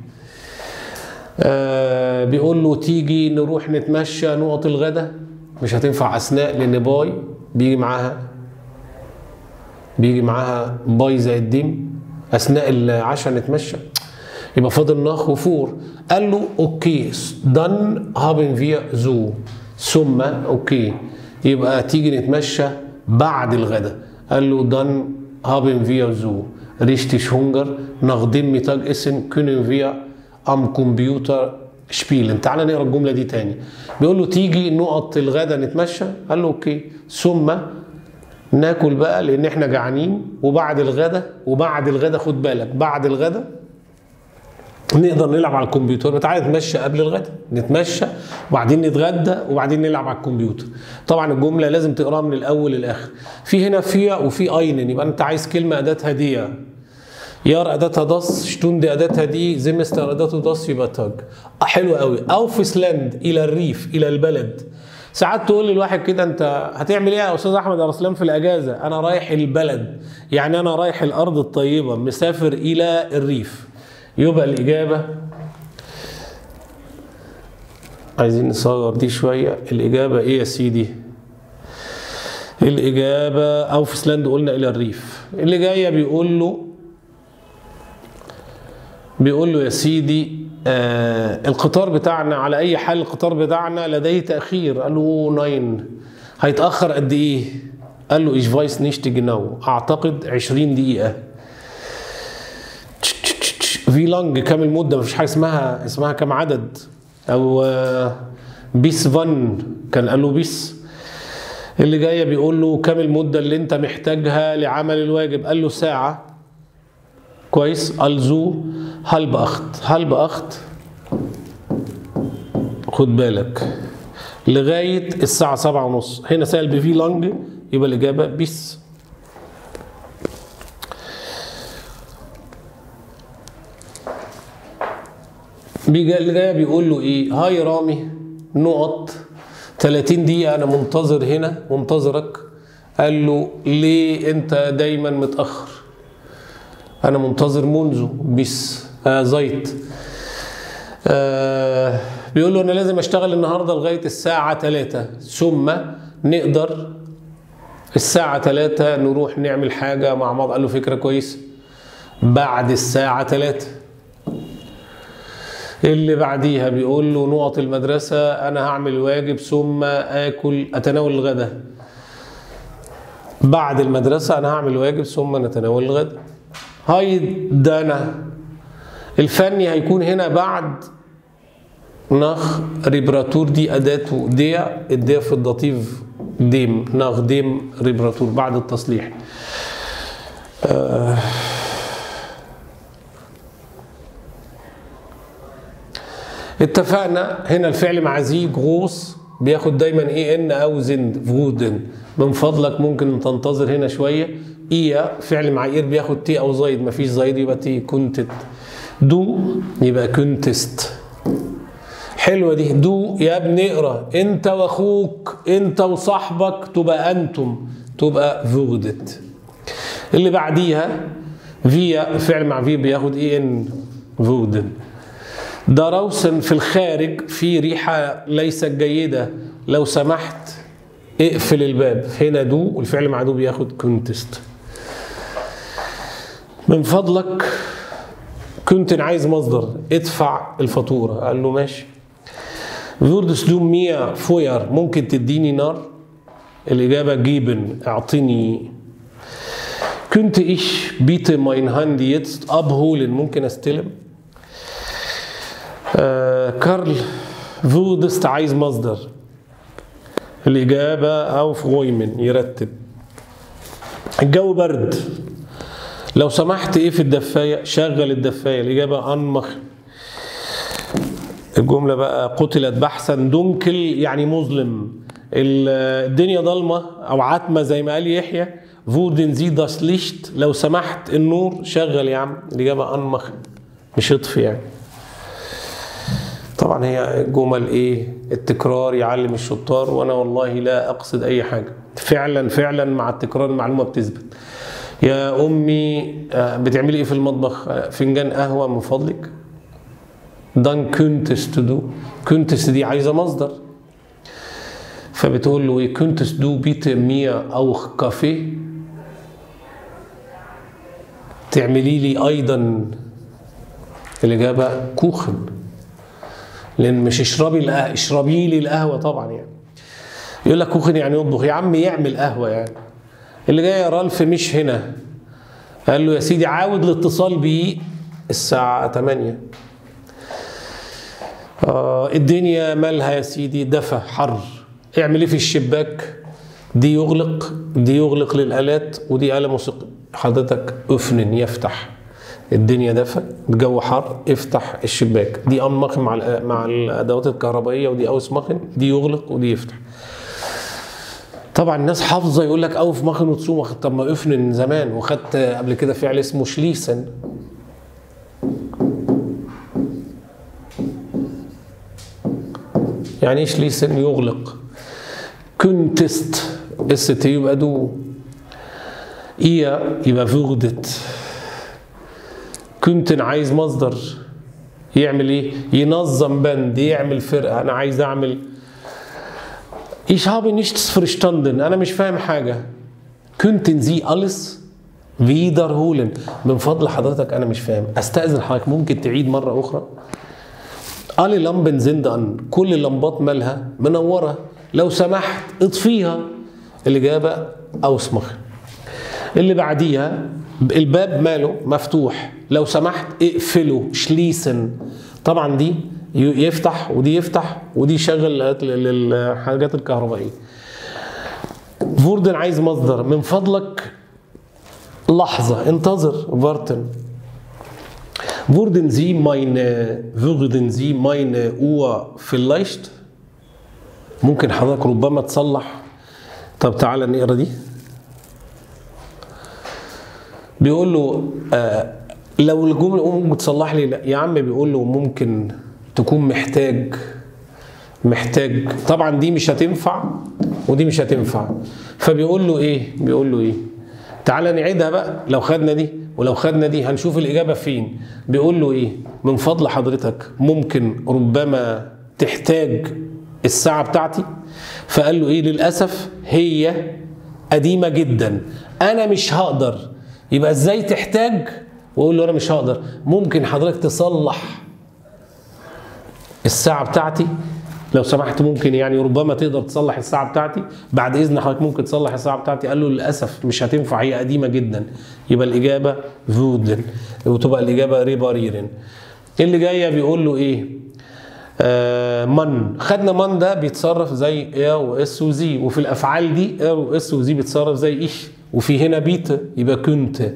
آه بيقول له تيجي نروح نتمشى نقط الغدا مش هتنفع اثناء لان باي بيجي معاها بيجي معاها باي زي الديم اثناء العشاء نتمشى يبقى فاضل ناخ وفور قال له اوكي دن هابن فيا زو ثم اوكي يبقى تيجي نتمشى بعد الغداء قال له دن هابن فيا زو ريشتش هونجر نخدم ميتاج اسن كونن فيا ام كمبيوتر شبيلن تعالى نقرا الجمله دي تاني بيقول له تيجي نقط الغدا نتمشى قال له اوكي ثم ناكل بقى لان احنا جعانين وبعد الغدا وبعد الغدا خد بالك بعد الغدا نقدر نلعب على الكمبيوتر تعالى نتمشى قبل الغدا نتمشى وبعدين نتغدى وبعدين نلعب على الكمبيوتر طبعا الجمله لازم تقراها من الاول للاخر في هنا فيا وفي اينن يبقى انت عايز كلمه اداتها دي يار اداتها داس شتوندي اداتها دي زيمستر اداته داس يبقى تاج حلو قوي اوفسلاند الى الريف الى البلد ساعات تقول للواحد كده انت هتعمل ايه يا استاذ احمد ارسلان في الاجازه انا رايح البلد يعني انا رايح الارض الطيبه مسافر الى الريف يبقى الاجابه عايزين نصغر دي شويه الاجابه ايه يا سيدي الاجابه اوفسلاند قلنا الى الريف اللي جايه بيقول له بيقول له يا سيدي آه القطار بتاعنا على اي حال القطار بتاعنا لديه تاخير قال له 9 هيتاخر قد ايه قال له ايش فايس نيشت جناو اعتقد 20 دقيقه في لانج كام المده مفيش حاجه اسمها اسمها كام عدد او آه بيس فان كان قال له بيس اللي جايه بيقول له كام المده اللي انت محتاجها لعمل الواجب قال له ساعه كويس الزو هلب اخت هلب اخت خد بالك لغايه الساعه سبعة ونص هنا سال بفي لانج يبقى الاجابه بيس بيجي اللي جاي بيقول له ايه هاي رامي نقط 30 دقيقه انا منتظر هنا منتظرك قال له ليه انت دايما متاخر انا منتظر منذ بس آه زيت آه بيقول له انا لازم اشتغل النهارده لغايه الساعه 3 ثم نقدر الساعه 3 نروح نعمل حاجه مع بعض قال له فكره كويسه بعد الساعه 3 اللي بعديها بيقول له نقط المدرسه انا هعمل واجب ثم اكل اتناول الغداء بعد المدرسه انا هعمل واجب ثم نتناول الغداء هاي دانا الفني هيكون هنا بعد نخ ريبراتور دي أداته ديا الديا في الداتيف ديم نخ ديم ريبراتور بعد التصليح آه اتفقنا هنا الفعل مع زي غوص بياخد دايما اي ان او زند فودن من فضلك ممكن تنتظر هنا شويه ايا فعل مع اير بياخد تي او زايد مفيش زايد يبقى تي كنتت دو يبقى كنتست حلوه دي دو يا ابني اقرا انت واخوك انت وصاحبك تبقى انتم تبقى فوجدت اللي بعديها فيا فعل مع في بياخد اي ان فودن دروسن في الخارج في ريحه ليست جيده لو سمحت اقفل الباب هنا دو والفعل مع دو بياخد كونتست من فضلك كنت عايز مصدر ادفع الفاتوره قال له ماشي würdest du mir Feuer ممكن تديني نار الإجابة geben اعطني könnte ich bitte mein Handy jetzt abholen ممكن استلم آه كارل würdest عايز مصدر الإجابة auf räumen يرتب الجو برد لو سمحت ايه في الدفاية شغل الدفاية الإجابة أنمخ الجملة بقى قتلت بحثا دنكل يعني مظلم الدنيا ضلمة أو عتمة زي ما قال يحيى فودن زي داس ليشت لو سمحت النور شغل يا عم الإجابة أنمخ مش اطفي يعني طبعا هي جمل ايه التكرار يعلم الشطار وانا والله لا اقصد اي حاجه فعلا فعلا مع التكرار المعلومه بتثبت يا امي بتعملي ايه في المطبخ فنجان قهوه من فضلك دان كنتست دو كنتست دي عايزه مصدر فبتقول له ايه كنتست دو بيت ميا او كافيه تعملي لي ايضا الاجابه كوخن لان مش اشربي القهوه اشربي لي القهوه طبعا يعني يقول لك كوخن يعني يطبخ يا عم يعمل قهوه يعني اللي جاي يا رالف مش هنا قال له يا سيدي عاود الاتصال بيه الساعه 8 آه الدنيا مالها يا سيدي دفى حر اعمل ايه في الشباك دي يغلق دي يغلق للالات ودي آلة موسيقى حضرتك افنن يفتح الدنيا دفى الجو حر افتح الشباك دي انمخن مع مع الادوات الكهربائيه ودي اوس مخن دي يغلق ودي يفتح طبعا الناس حافظه يقول لك اوف مخن وتصوم طب ما افنن زمان وخدت قبل كده فعل اسمه شليسن يعني ايه شليسن يغلق كنتست اس تي يبقى دو ايه يبقى فوردت كنت عايز مصدر يعمل ايه ينظم بند يعمل فرقه انا عايز اعمل Ich habe nichts verstanden انا مش فاهم حاجه könnten Sie alles wiederholen من فضل حضرتك انا مش فاهم استاذن حضرتك ممكن تعيد مره اخرى alle Lampen sind an كل اللمبات مالها منوره لو سمحت اطفيها الاجابه اوسمخ اللي بعديها الباب ماله مفتوح لو سمحت اقفله شليسن طبعا دي يفتح ودي يفتح ودي يشغل الحاجات الكهربائيه فوردن عايز مصدر من فضلك لحظة انتظر فارتن würden Sie meine würden Sie meine Uhr vielleicht ممكن حضرتك ربما تصلح طب تعالى نقرا دي بيقول له آه لو الجمله ممكن تصلح لي لا يا عم بيقول له ممكن تكون محتاج محتاج طبعا دي مش هتنفع ودي مش هتنفع فبيقول له ايه بيقول له ايه تعالى نعيدها بقى لو خدنا دي ولو خدنا دي هنشوف الاجابه فين بيقول له ايه من فضل حضرتك ممكن ربما تحتاج الساعه بتاعتي فقال له ايه للاسف هي قديمه جدا انا مش هقدر يبقى ازاي تحتاج واقول له انا مش هقدر ممكن حضرتك تصلح الساعه بتاعتي لو سمحت ممكن يعني ربما تقدر تصلح الساعه بتاعتي بعد اذن حضرتك ممكن تصلح الساعه بتاعتي قال له للاسف مش هتنفع هي قديمه جدا يبقى الاجابه فودن وتبقى الاجابه ريباريرن اللي جايه بيقول له ايه آه من خدنا من ده بيتصرف زي اير واس وزي وفي الافعال دي اير واس وزي بيتصرف زي ايش وفي هنا بيت يبقى كنت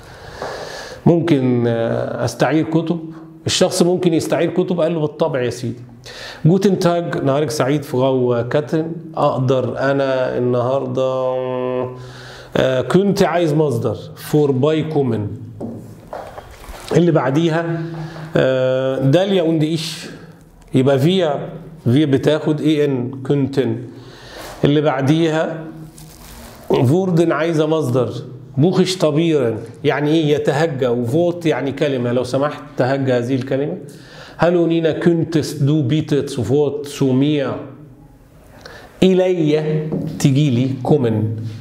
ممكن استعير كتب الشخص ممكن يستعير كتب قال له بالطبع يا سيدي جوتن تاج نهارك سعيد فغو كاترين اقدر انا النهارده كنت عايز مصدر فور باي كومن اللي بعديها داليا وند ايش يبقى فيا فيا بتاخد اي ان كنتن اللي بعديها فوردن عايزه مصدر بوخش طبيرا يعني ايه يتهجى وفوت يعني كلمه لو سمحت تهجى هذه الكلمه هلو نينا كنتس دو بيتت سوفوت سوميا إلي تجي لي كومن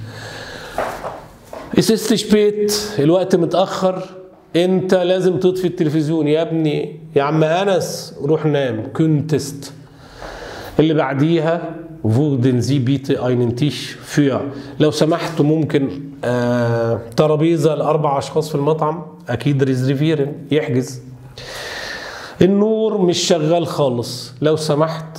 اسست شبيت الوقت متأخر انت لازم تطفي التلفزيون يا ابني يا عم انس روح نام كنتست اللي بعديها wurden Sie bitte einen Tisch für لو سمحت ممكن آه ترابيزه لاربع اشخاص في المطعم اكيد ريزرفيرن يحجز النور مش شغال خالص لو سمحت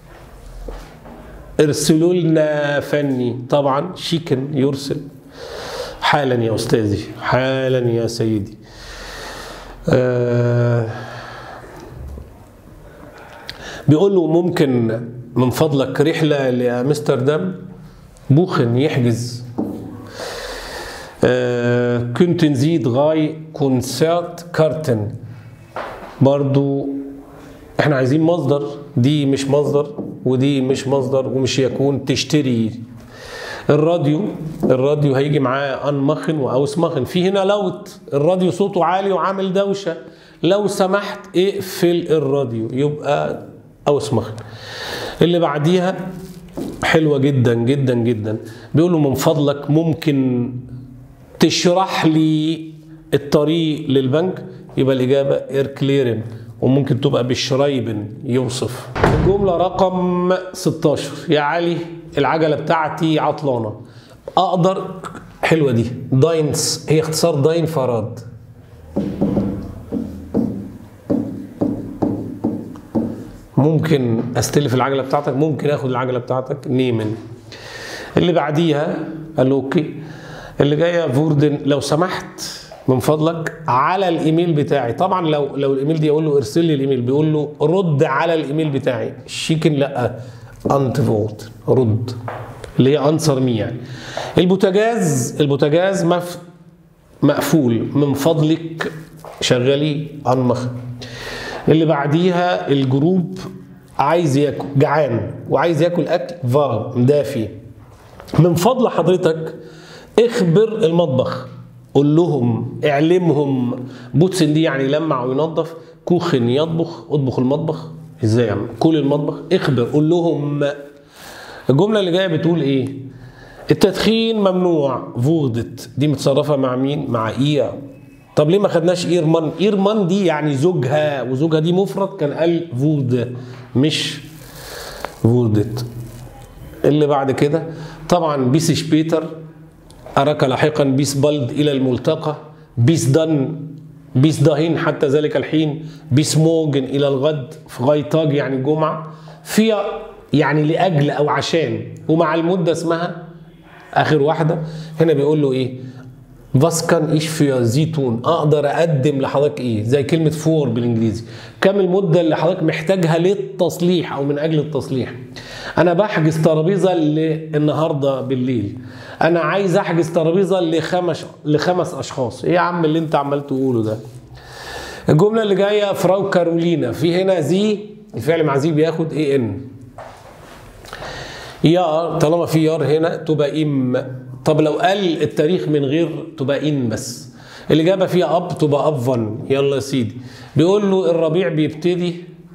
ارسلوا لنا فني طبعا شيكن يرسل حالا يا استاذي حالا يا سيدي آه بيقول له ممكن من فضلك رحله لامستردام بوخن يحجز آه كنتن زي drei Konzertkarten برضو احنا عايزين مصدر دي مش مصدر ودي مش مصدر ومش يكون تشتري الراديو الراديو هيجي معاه انمخن واوسمخن في هنا لوت الراديو صوته عالي وعامل دوشه لو سمحت اقفل الراديو يبقى اوسمخن اللي بعديها حلوه جدا جدا جدا بيقولوا من فضلك ممكن تشرح لي الطريق للبنك يبقى الإجابة إيركليرن وممكن تبقى بالشرايبن يوصف الجملة رقم 16 يا علي العجلة بتاعتي عطلانة أقدر حلوة دي داينس هي اختصار داين فراد ممكن استلف العجله بتاعتك ممكن اخد العجله بتاعتك نيمن اللي بعديها قال له اوكي اللي جايه فوردن لو سمحت من فضلك على الايميل بتاعي طبعا لو لو الايميل دي يقول له ارسل لي الايميل بيقول له رد على الايميل بتاعي شيكن لا انت فوت رد اللي هي انسر مي يعني البوتاجاز البوتاجاز مف مقفول من فضلك شغلي انمخ اللي بعديها الجروب عايز ياكل جعان وعايز ياكل اكل فارم دافي من فضل حضرتك اخبر المطبخ قول لهم اعلمهم بوتسن دي يعني يلمع وينظف كوخن يطبخ اطبخ المطبخ ازاي يا عم كل المطبخ اخبر قول لهم الجمله اللي جايه بتقول ايه التدخين ممنوع فوردت دي متصرفه مع مين مع ايه طب ليه ما خدناش ايرمان ايرمان دي يعني زوجها وزوجها دي مفرد كان قال فورد مش فوردت اللي بعد كده طبعا بيس شبيتر أراك لاحقا بيس بلد إلى الملتقى بيس دن بيس داهين حتى ذلك الحين بيس موجن إلى الغد في غايتاج يعني الجمعة فيها يعني لأجل أو عشان ومع المدة اسمها آخر واحدة هنا بيقول له إيه was kann ich für Sie tun اقدر اقدم لحضرتك ايه زي كلمه فور بالانجليزي كم المده اللي حضرتك محتاجها للتصليح او من اجل التصليح انا بحجز ترابيزه النهارده بالليل انا عايز احجز ترابيزه لخمس لخمس اشخاص ايه يا عم اللي انت عمال تقوله ده الجمله اللي جايه فراو كارولينا في هنا زي الفعل مع زي بياخد اي ان يار طالما في يار هنا تبقى ام طب لو قال التاريخ من غير تبقى ان بس الإجابة فيها أب تبقى أب فن يلا يا سيدي بيقول له الربيع بيبتدي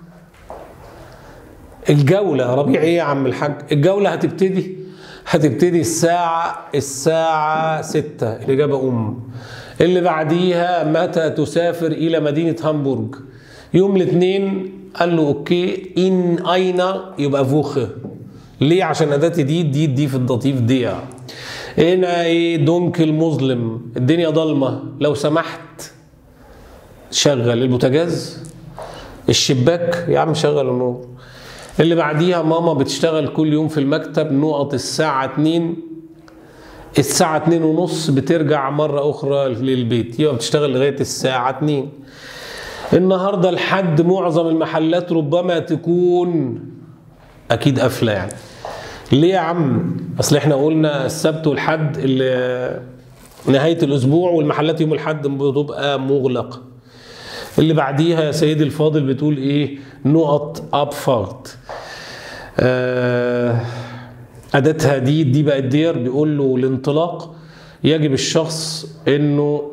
الجولة ربيع إيه يا عم الحاج الجولة هتبتدي هتبتدي الساعة الساعة ستة الإجابة أم اللي بعديها متى تسافر إلى مدينة هامبورج يوم الاثنين قال له أوكي إن أين يبقى فوخه ليه عشان أداة دي دي دي في الدطيف دي هنا ايه دونك المظلم الدنيا ضلمه لو سمحت شغل البوتاجاز الشباك يا عم شغل النور اللي بعديها ماما بتشتغل كل يوم في المكتب نقط الساعة 2 الساعة 2 ونص بترجع مرة أخرى للبيت يبقى بتشتغل لغاية الساعة 2 النهاردة لحد معظم المحلات ربما تكون أكيد قافلة يعني ليه يا عم؟ اصل احنا قلنا السبت والحد اللي نهايه الاسبوع والمحلات يوم الاحد بتبقى مغلقه. اللي بعديها يا سيدي الفاضل بتقول ايه؟ نقط ابفارت. آه اداتها دي دي بقت دير بيقول له الانطلاق يجب الشخص انه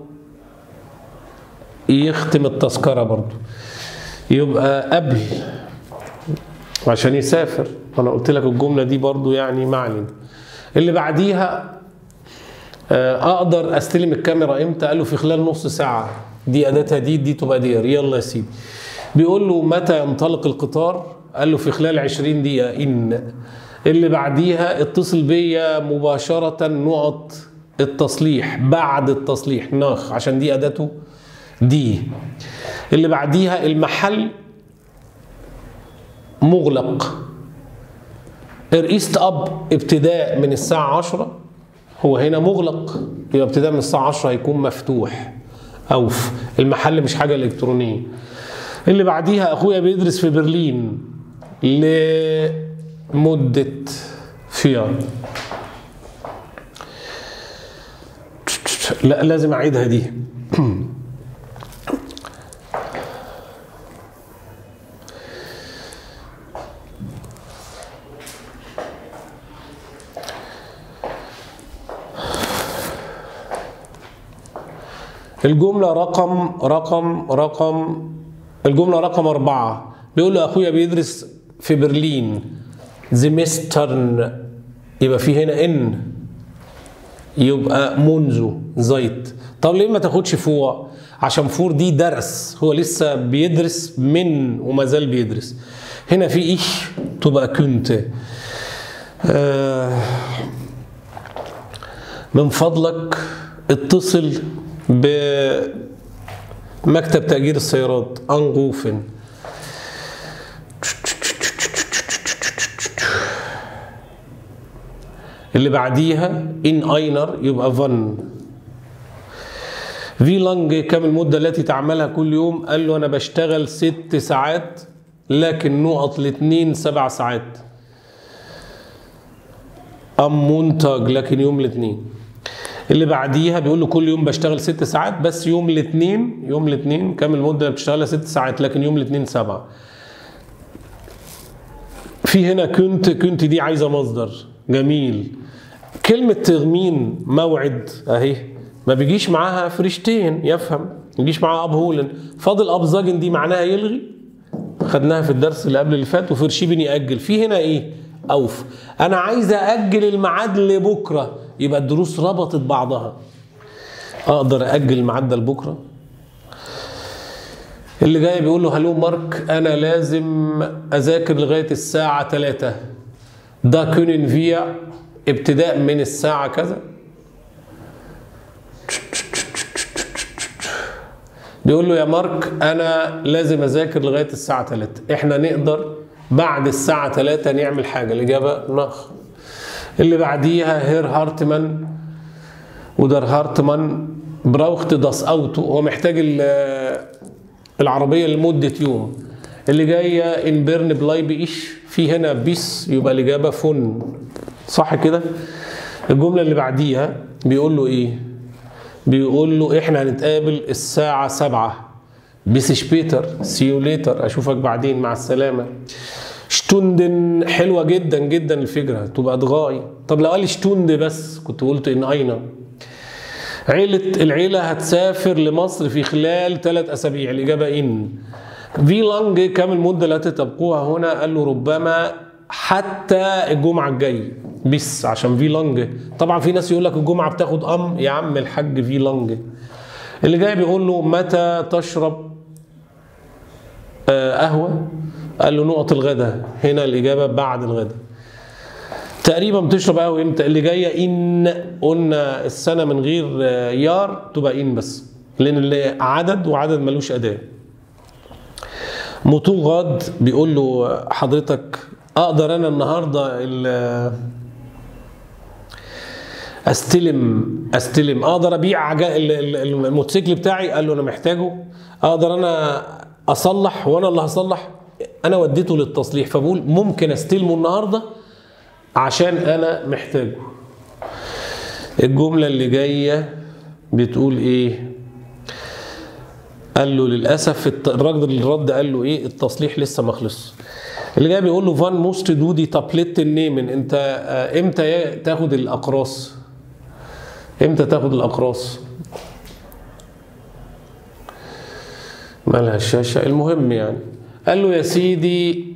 يختم التذكره برضه. يبقى قبل عشان يسافر انا قلت لك الجمله دي برضو يعني معني اللي بعديها اقدر استلم الكاميرا امتى قال له في خلال نص ساعه دي اداتها دي دي تبقى دير يلا يا سيدي بيقول له متى ينطلق القطار قال له في خلال 20 دقيقة إن اللي بعديها اتصل بيا مباشرة نقط التصليح بعد التصليح ناخ عشان دي أداته دي اللي بعديها المحل مغلق رئيست اب ابتداء من الساعة 10 هو هنا مغلق يبقى ابتداء من الساعة 10 هيكون مفتوح اوف المحل مش حاجة الكترونية اللي بعديها اخويا بيدرس في برلين لمدة فيها لا لازم اعيدها دي الجملة رقم رقم رقم الجملة رقم أربعة بيقول له أخويا بيدرس في برلين زيمسترن يبقى في هنا إن يبقى منذ زيت طب ليه ما تاخدش فوق عشان فور دي درس هو لسه بيدرس من وما زال بيدرس هنا في إيش تبقى كنت آه من فضلك اتصل بمكتب تأجير السيارات أنغوفن اللي بعديها إن أينر يبقى فن في لانج كم المدة التي تعملها كل يوم قال له أنا بشتغل ست ساعات لكن نقط الاثنين سبع ساعات أم منتج لكن يوم الاثنين اللي بعديها بيقول له كل يوم بشتغل ست ساعات بس يوم الاثنين يوم الاثنين كام المده اللي بتشتغلها ست ساعات لكن يوم الاثنين سبعه في هنا كنت كنت دي عايزه مصدر جميل كلمه تغمين موعد اهي ما بيجيش معاها فريشتين يفهم ما بيجيش معاها اب هولن فاضل اب زاجن دي معناها يلغي خدناها في الدرس اللي قبل اللي فات وفرشيبن ياجل في هنا ايه اوف انا عايز اجل الميعاد لبكره يبقى الدروس ربطت بعضها اقدر اجل الميعاد ده لبكره اللي جاي بيقول له هلو مارك انا لازم اذاكر لغايه الساعه 3 ده كونن فيا ابتداء من الساعه كذا بيقول له يا مارك انا لازم اذاكر لغايه الساعه 3 احنا نقدر بعد الساعه 3 نعمل حاجه الاجابه نخ اللي بعديها هير هارتمان ودر هارتمان براوخت داس اوتو هو محتاج العربيه لمده يوم اللي جايه ان بيرن بلاي بإيش في هنا بيس يبقى الاجابه فن صح كده الجمله اللي بعديها بيقول له ايه بيقول له احنا هنتقابل الساعه 7 بيس شبيتر سيو ليتر اشوفك بعدين مع السلامه شتوندن حلوه جدا جدا الفكره تبقى ضغائي طب لو قال لي شتوند بس كنت قلت ان اين عيلة العيلة هتسافر لمصر في خلال ثلاث أسابيع الإجابة إن في لانج كم المدة التي تبقوها هنا قال له ربما حتى الجمعة الجاي بس عشان في لانج طبعا في ناس يقول لك الجمعة بتاخد أم يا عم الحاج في لانج اللي جاي بيقول له متى تشرب آه قهوة قال له نقط الغداء هنا الإجابة بعد الغداء تقريبا بتشرب قهوة امتى اللي جاية إن قلنا السنة من غير يار تبقى إن بس لأن اللي عدد وعدد ملوش أداة مطوغاد بيقول له حضرتك أقدر أنا النهاردة استلم استلم اقدر ابيع الموتوسيكل بتاعي قال له انا محتاجه اقدر انا اصلح وانا اللي هصلح انا وديته للتصليح فبقول ممكن استلمه النهارده عشان انا محتاجه الجمله اللي جايه بتقول ايه قال له للاسف الراجل الرد قال له ايه التصليح لسه ما خلصش اللي جاي بيقول له فان موست دودي تابلت النيمن انت امتى تاخد الاقراص امتى تاخد الاقراص مالها الشاشه المهم يعني قال له يا سيدي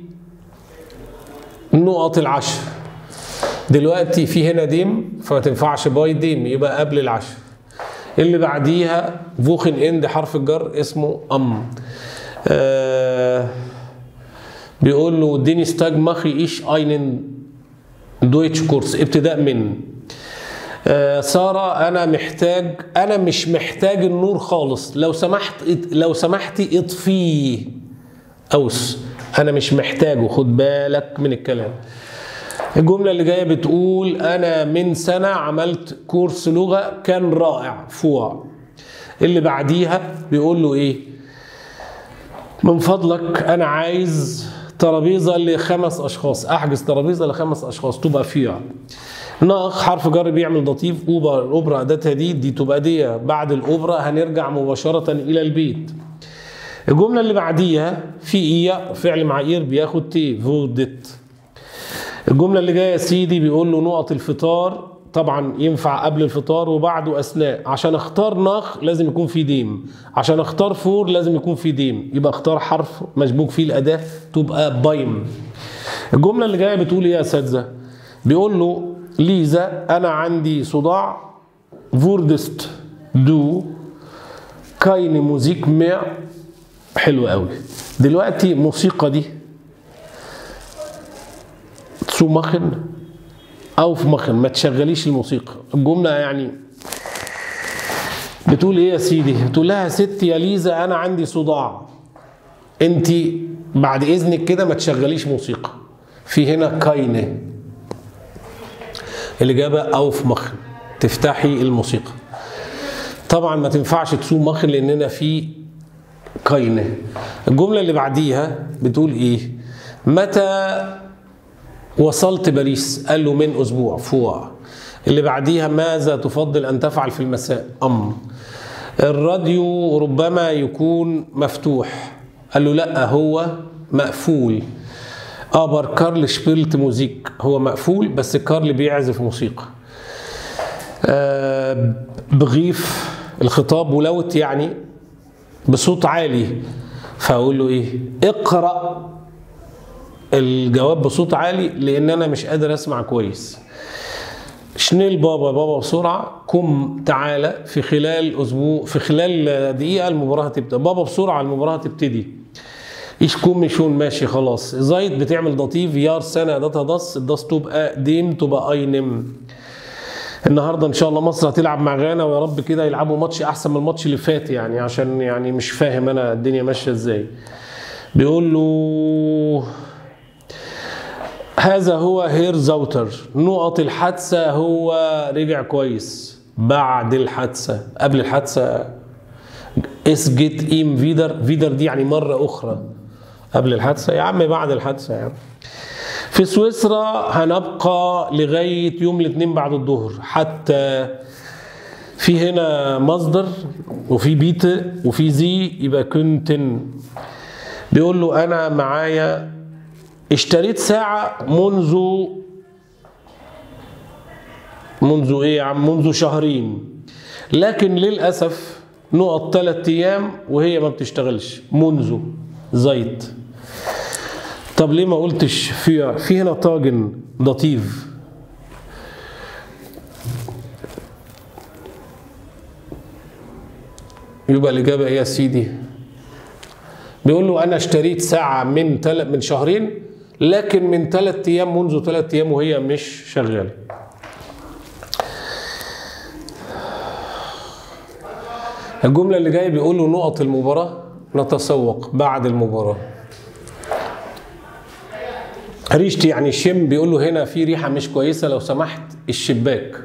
نقط العشر دلوقتي في هنا ديم فما تنفعش باي ديم يبقى قبل العشر اللي بعديها فوخن اند حرف الجر اسمه ام آه بيقول له ديني ستاج ماخي ايش اينن دويتش كورس ابتداء من آه ساره انا محتاج انا مش محتاج النور خالص لو سمحت لو سمحتي اطفيه اوس انا مش محتاجه خد بالك من الكلام الجملة اللي جاية بتقول أنا من سنة عملت كورس لغة كان رائع فوع اللي بعديها بيقول له إيه من فضلك أنا عايز ترابيزة لخمس أشخاص أحجز ترابيزة لخمس أشخاص تبقى فيها ناقص حرف جر بيعمل لطيف أوبر الأوبرا أداتها دي دي تبقى دي بعد الأوبرا هنرجع مباشرة إلى البيت الجملة اللي بعديها في إيا فعل مع إير بياخد تي فودت الجملة اللي جاية يا سيدي بيقول له نقط الفطار طبعا ينفع قبل الفطار وبعده أثناء عشان اختار نخ لازم يكون في ديم عشان اختار فور لازم يكون في ديم يبقى اختار حرف مشبوك فيه الأداة تبقى بايم الجملة اللي جاية بتقول ايه يا أساتذة بيقول له ليزا أنا عندي صداع فوردست دو كاين موزيك مع حلو قوي دلوقتي موسيقى دي zu machen aufmachen ما تشغليش الموسيقى الجملة يعني بتقول ايه يا سيدي بتقول لها يا ستي يا ليزا انا عندي صداع انت بعد اذنك كده ما تشغليش موسيقى في هنا كاينه الاجابه aufmachen تفتحي الموسيقى طبعا ما تنفعش تسو مخن لاننا في كاينه الجمله اللي بعديها بتقول ايه متى وصلت باريس قال له من اسبوع فوع اللي بعديها ماذا تفضل ان تفعل في المساء ام الراديو ربما يكون مفتوح قال له لا هو مقفول ابر كارل شبيلت موزيك هو مقفول بس كارل بيعزف موسيقى آه بغيف الخطاب ولوت يعني بصوت عالي فاقول له ايه اقرا الجواب بصوت عالي لان انا مش قادر اسمع كويس شنيل بابا بابا بسرعه كم تعالى في خلال اسبوع في خلال دقيقه المباراه هتبدا بابا بسرعه المباراه هتبتدي ايش كوم شون ماشي خلاص زايد بتعمل ضطيف يار سنه اداتها دص الدص تبقى ديم تبقى اينم النهارده ان شاء الله مصر هتلعب مع غانا ويا رب كده يلعبوا ماتش احسن من الماتش اللي فات يعني عشان يعني مش فاهم انا الدنيا ماشيه ازاي بيقول له هذا هو هير زوتر نقط الحادثة هو رجع كويس بعد الحادثة قبل الحادثة اس جيت ايم فيدر فيدر دي يعني مرة أخرى قبل الحادثة يا عم بعد الحادثة يا عم في سويسرا هنبقى لغاية يوم الاثنين بعد الظهر حتى في هنا مصدر وفي بيت وفي زي يبقى كنتن بيقول له أنا معايا اشتريت ساعة منذ منذ ايه يا عم منذ شهرين لكن للأسف نقط ثلاث أيام وهي ما بتشتغلش منذ زيت طب ليه ما قلتش في في هنا طاجن لطيف يبقى الإجابة إيه يا سيدي؟ بيقول له أنا اشتريت ساعة من تل... من شهرين لكن من ثلاث أيام منذ ثلاث أيام وهي مش شغالة. الجملة اللي جاية بيقول له نقط المباراة نتسوق بعد المباراة. ريشتي يعني شم بيقول له هنا في ريحة مش كويسة لو سمحت الشباك.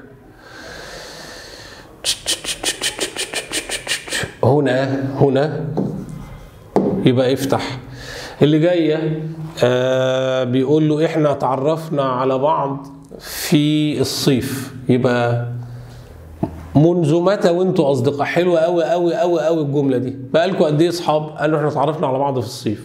هنا هنا يبقى افتح اللي جايه آه بيقول له احنا تعرفنا على بعض في الصيف يبقى منذ متى وانتوا اصدقاء حلوه قوي قوي قوي قوي الجمله دي بقالكم قد ايه اصحاب قالوا احنا تعرفنا على بعض في الصيف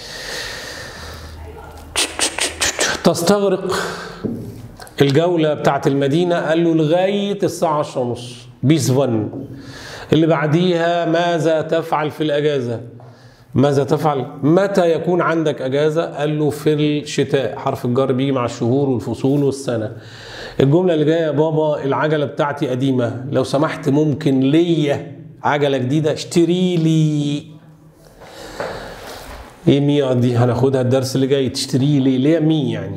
تستغرق الجوله بتاعت المدينه قال له لغايه الساعه 10 ونص بيس فن اللي بعديها ماذا تفعل في الاجازه ماذا تفعل؟ متى يكون عندك اجازه؟ قال له في الشتاء، حرف الجر بيجي مع الشهور والفصول والسنه. الجمله اللي جايه يا بابا العجله بتاعتي قديمه، لو سمحت ممكن ليا عجله جديده اشتري لي. ايه مي دي هناخدها الدرس اللي جاي تشتريه ليه ليه مي يعني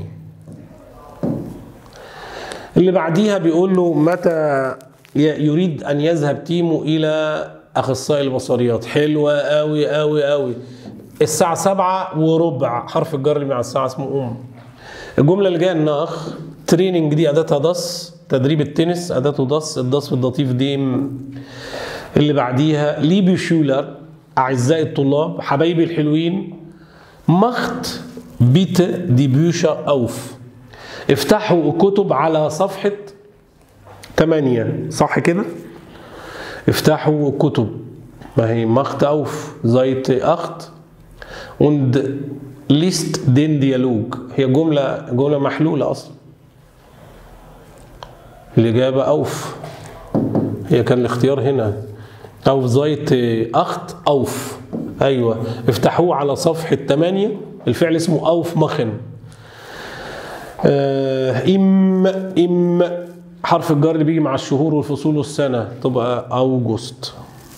اللي بعديها بيقول له متى ي- يريد ان يذهب تيمو الى اخصائي البصريات حلوه قوي قوي قوي الساعه سبعة وربع حرف الجر اللي مع الساعه اسمه ام الجمله اللي جايه الناخ تريننج دي اداتها دس تدريب التنس اداته دس الدس بالضطيف ديم اللي بعديها ليبي شولر اعزائي الطلاب حبايبي الحلوين مخت بيت دي بيوشا اوف افتحوا الكتب على صفحة 8 صح كده؟ افتحوا الكتب ما هي مخت اوف زيت اخت und list den Dialog هي جملة جملة محلولة أصلا الإجابة أوف هي كان الاختيار هنا أوف زيت أخت أوف أيوة افتحوه على صفحة 8 الفعل اسمه أوف مخن آه، إم إم حرف الجر اللي بيجي مع الشهور والفصول والسنة تبقى أوجست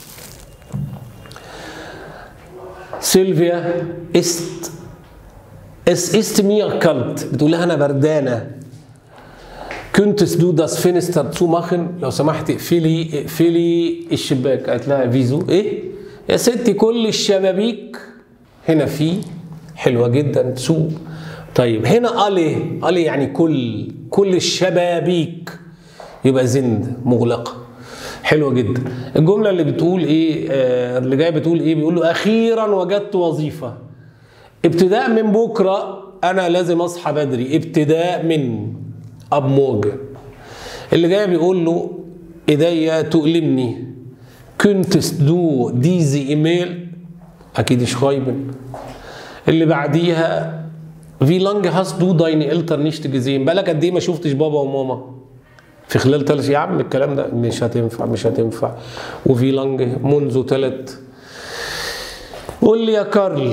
سيلفيا است اس ist mir kalt بتقول لها انا بردانه كنتس دو داس فينستر تو ماخن لو سمحت اقفلي اقفلي الشباك قالت لها فيزو ايه يا ستي كل الشبابيك هنا في حلوه جدا سو طيب هنا الي الي يعني كل كل الشبابيك يبقى زند مغلقه حلوه جدا الجمله اللي بتقول ايه آه اللي جايه بتقول ايه بيقول له اخيرا وجدت وظيفه ابتداء من بكره انا لازم اصحى بدري ابتداء من اب موج اللي جاي بيقول له ايديا تؤلمني كنتس دو ديزي ايميل اكيد شخايبن اللي بعديها في لانج هاس دو دايني التر نيشت جزيم بالك قد ايه ما شفتش بابا وماما في خلال ثلاث يا عم الكلام ده مش هتنفع مش هتنفع وفي لانج منذ ثلاث قول لي يا كارل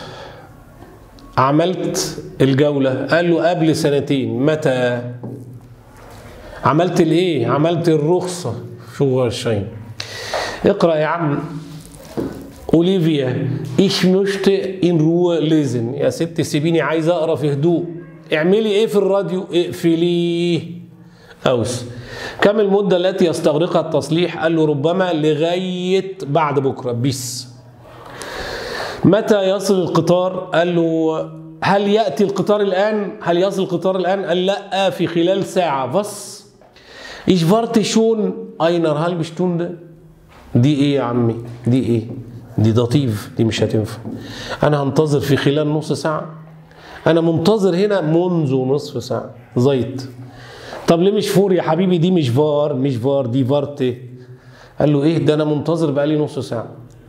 عملت الجولة قال له قبل سنتين متى عملت الايه عملت الرخصة شو الشيء اقرأ يا عم اوليفيا ich möchte in Ruhe lesen يا ست سيبيني عايز اقرا في هدوء اعملي ايه في الراديو اقفليه اوس كم المدة التي يستغرقها التصليح قال له ربما لغاية بعد بكرة بيس متى يصل القطار قال له هل يأتي القطار الآن هل يصل القطار الآن قال لا في خلال ساعة بس ich warte schon einer halbe Stunde دي ايه يا عمي دي ايه دي دطيف دي مش هتنفع انا هنتظر في خلال نص ساعة انا منتظر هنا منذ نصف ساعة زيت طب ليه مش فور يا حبيبي دي مش فار مش فار دي فارتي قال له ايه ده انا منتظر بقالي نص ساعة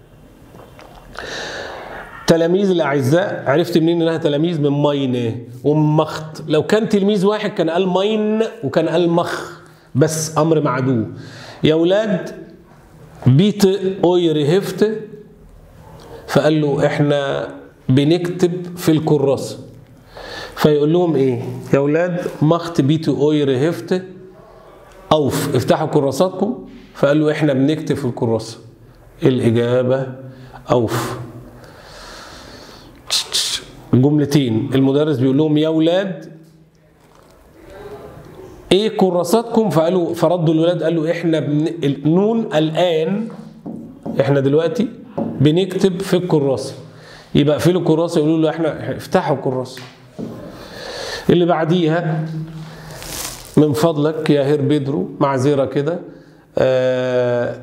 تلاميذ الاعزاء عرفت منين انها تلاميذ من ماين ومخت لو كان تلميذ واحد كان قال ماين وكان قال مخ بس امر معدوم يا اولاد بيت اوير هفت فقال له احنا بنكتب في الكراسه فيقول لهم ايه يا اولاد مخت بيت اوير هفت اوف افتحوا كراساتكم فقال له احنا بنكتب في الكراسه الاجابه اوف جملتين المدرس بيقول لهم يا اولاد ايه كراساتكم فقالوا فردوا الولاد قالوا احنا بن... النون الان احنا دلوقتي بنكتب في الكراسه يبقى اقفلوا الكراسه يقولوا له احنا افتحوا الكراسه اللي بعديها من فضلك يا هير بيدرو معذره كده آه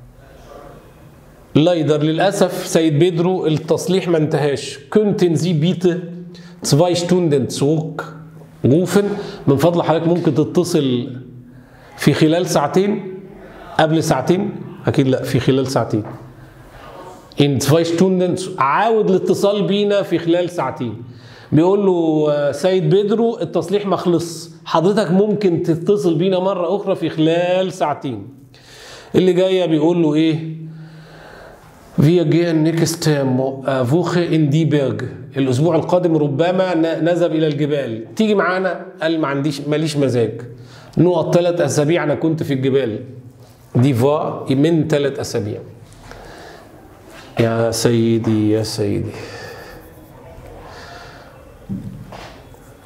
لايدر للاسف سيد بيدرو التصليح ما انتهاش كنتن زي بيت zwei Stunden zurück rufen من فضل حضرتك ممكن تتصل في خلال ساعتين قبل ساعتين اكيد لا في خلال ساعتين in zwei Stunden عاود الاتصال بينا في خلال ساعتين بيقول له سيد بيدرو التصليح ما خلص حضرتك ممكن تتصل بينا مرة أخرى في خلال ساعتين اللي جاية بيقول له إيه Wir gehen nächste Woche in die Berg. الأسبوع القادم ربما نذهب إلى الجبال. تيجي معانا؟ قال ما عنديش ماليش مزاج. نقط ثلاث أسابيع أنا كنت في الجبال. دي فا من ثلاث أسابيع. يا سيدي يا سيدي.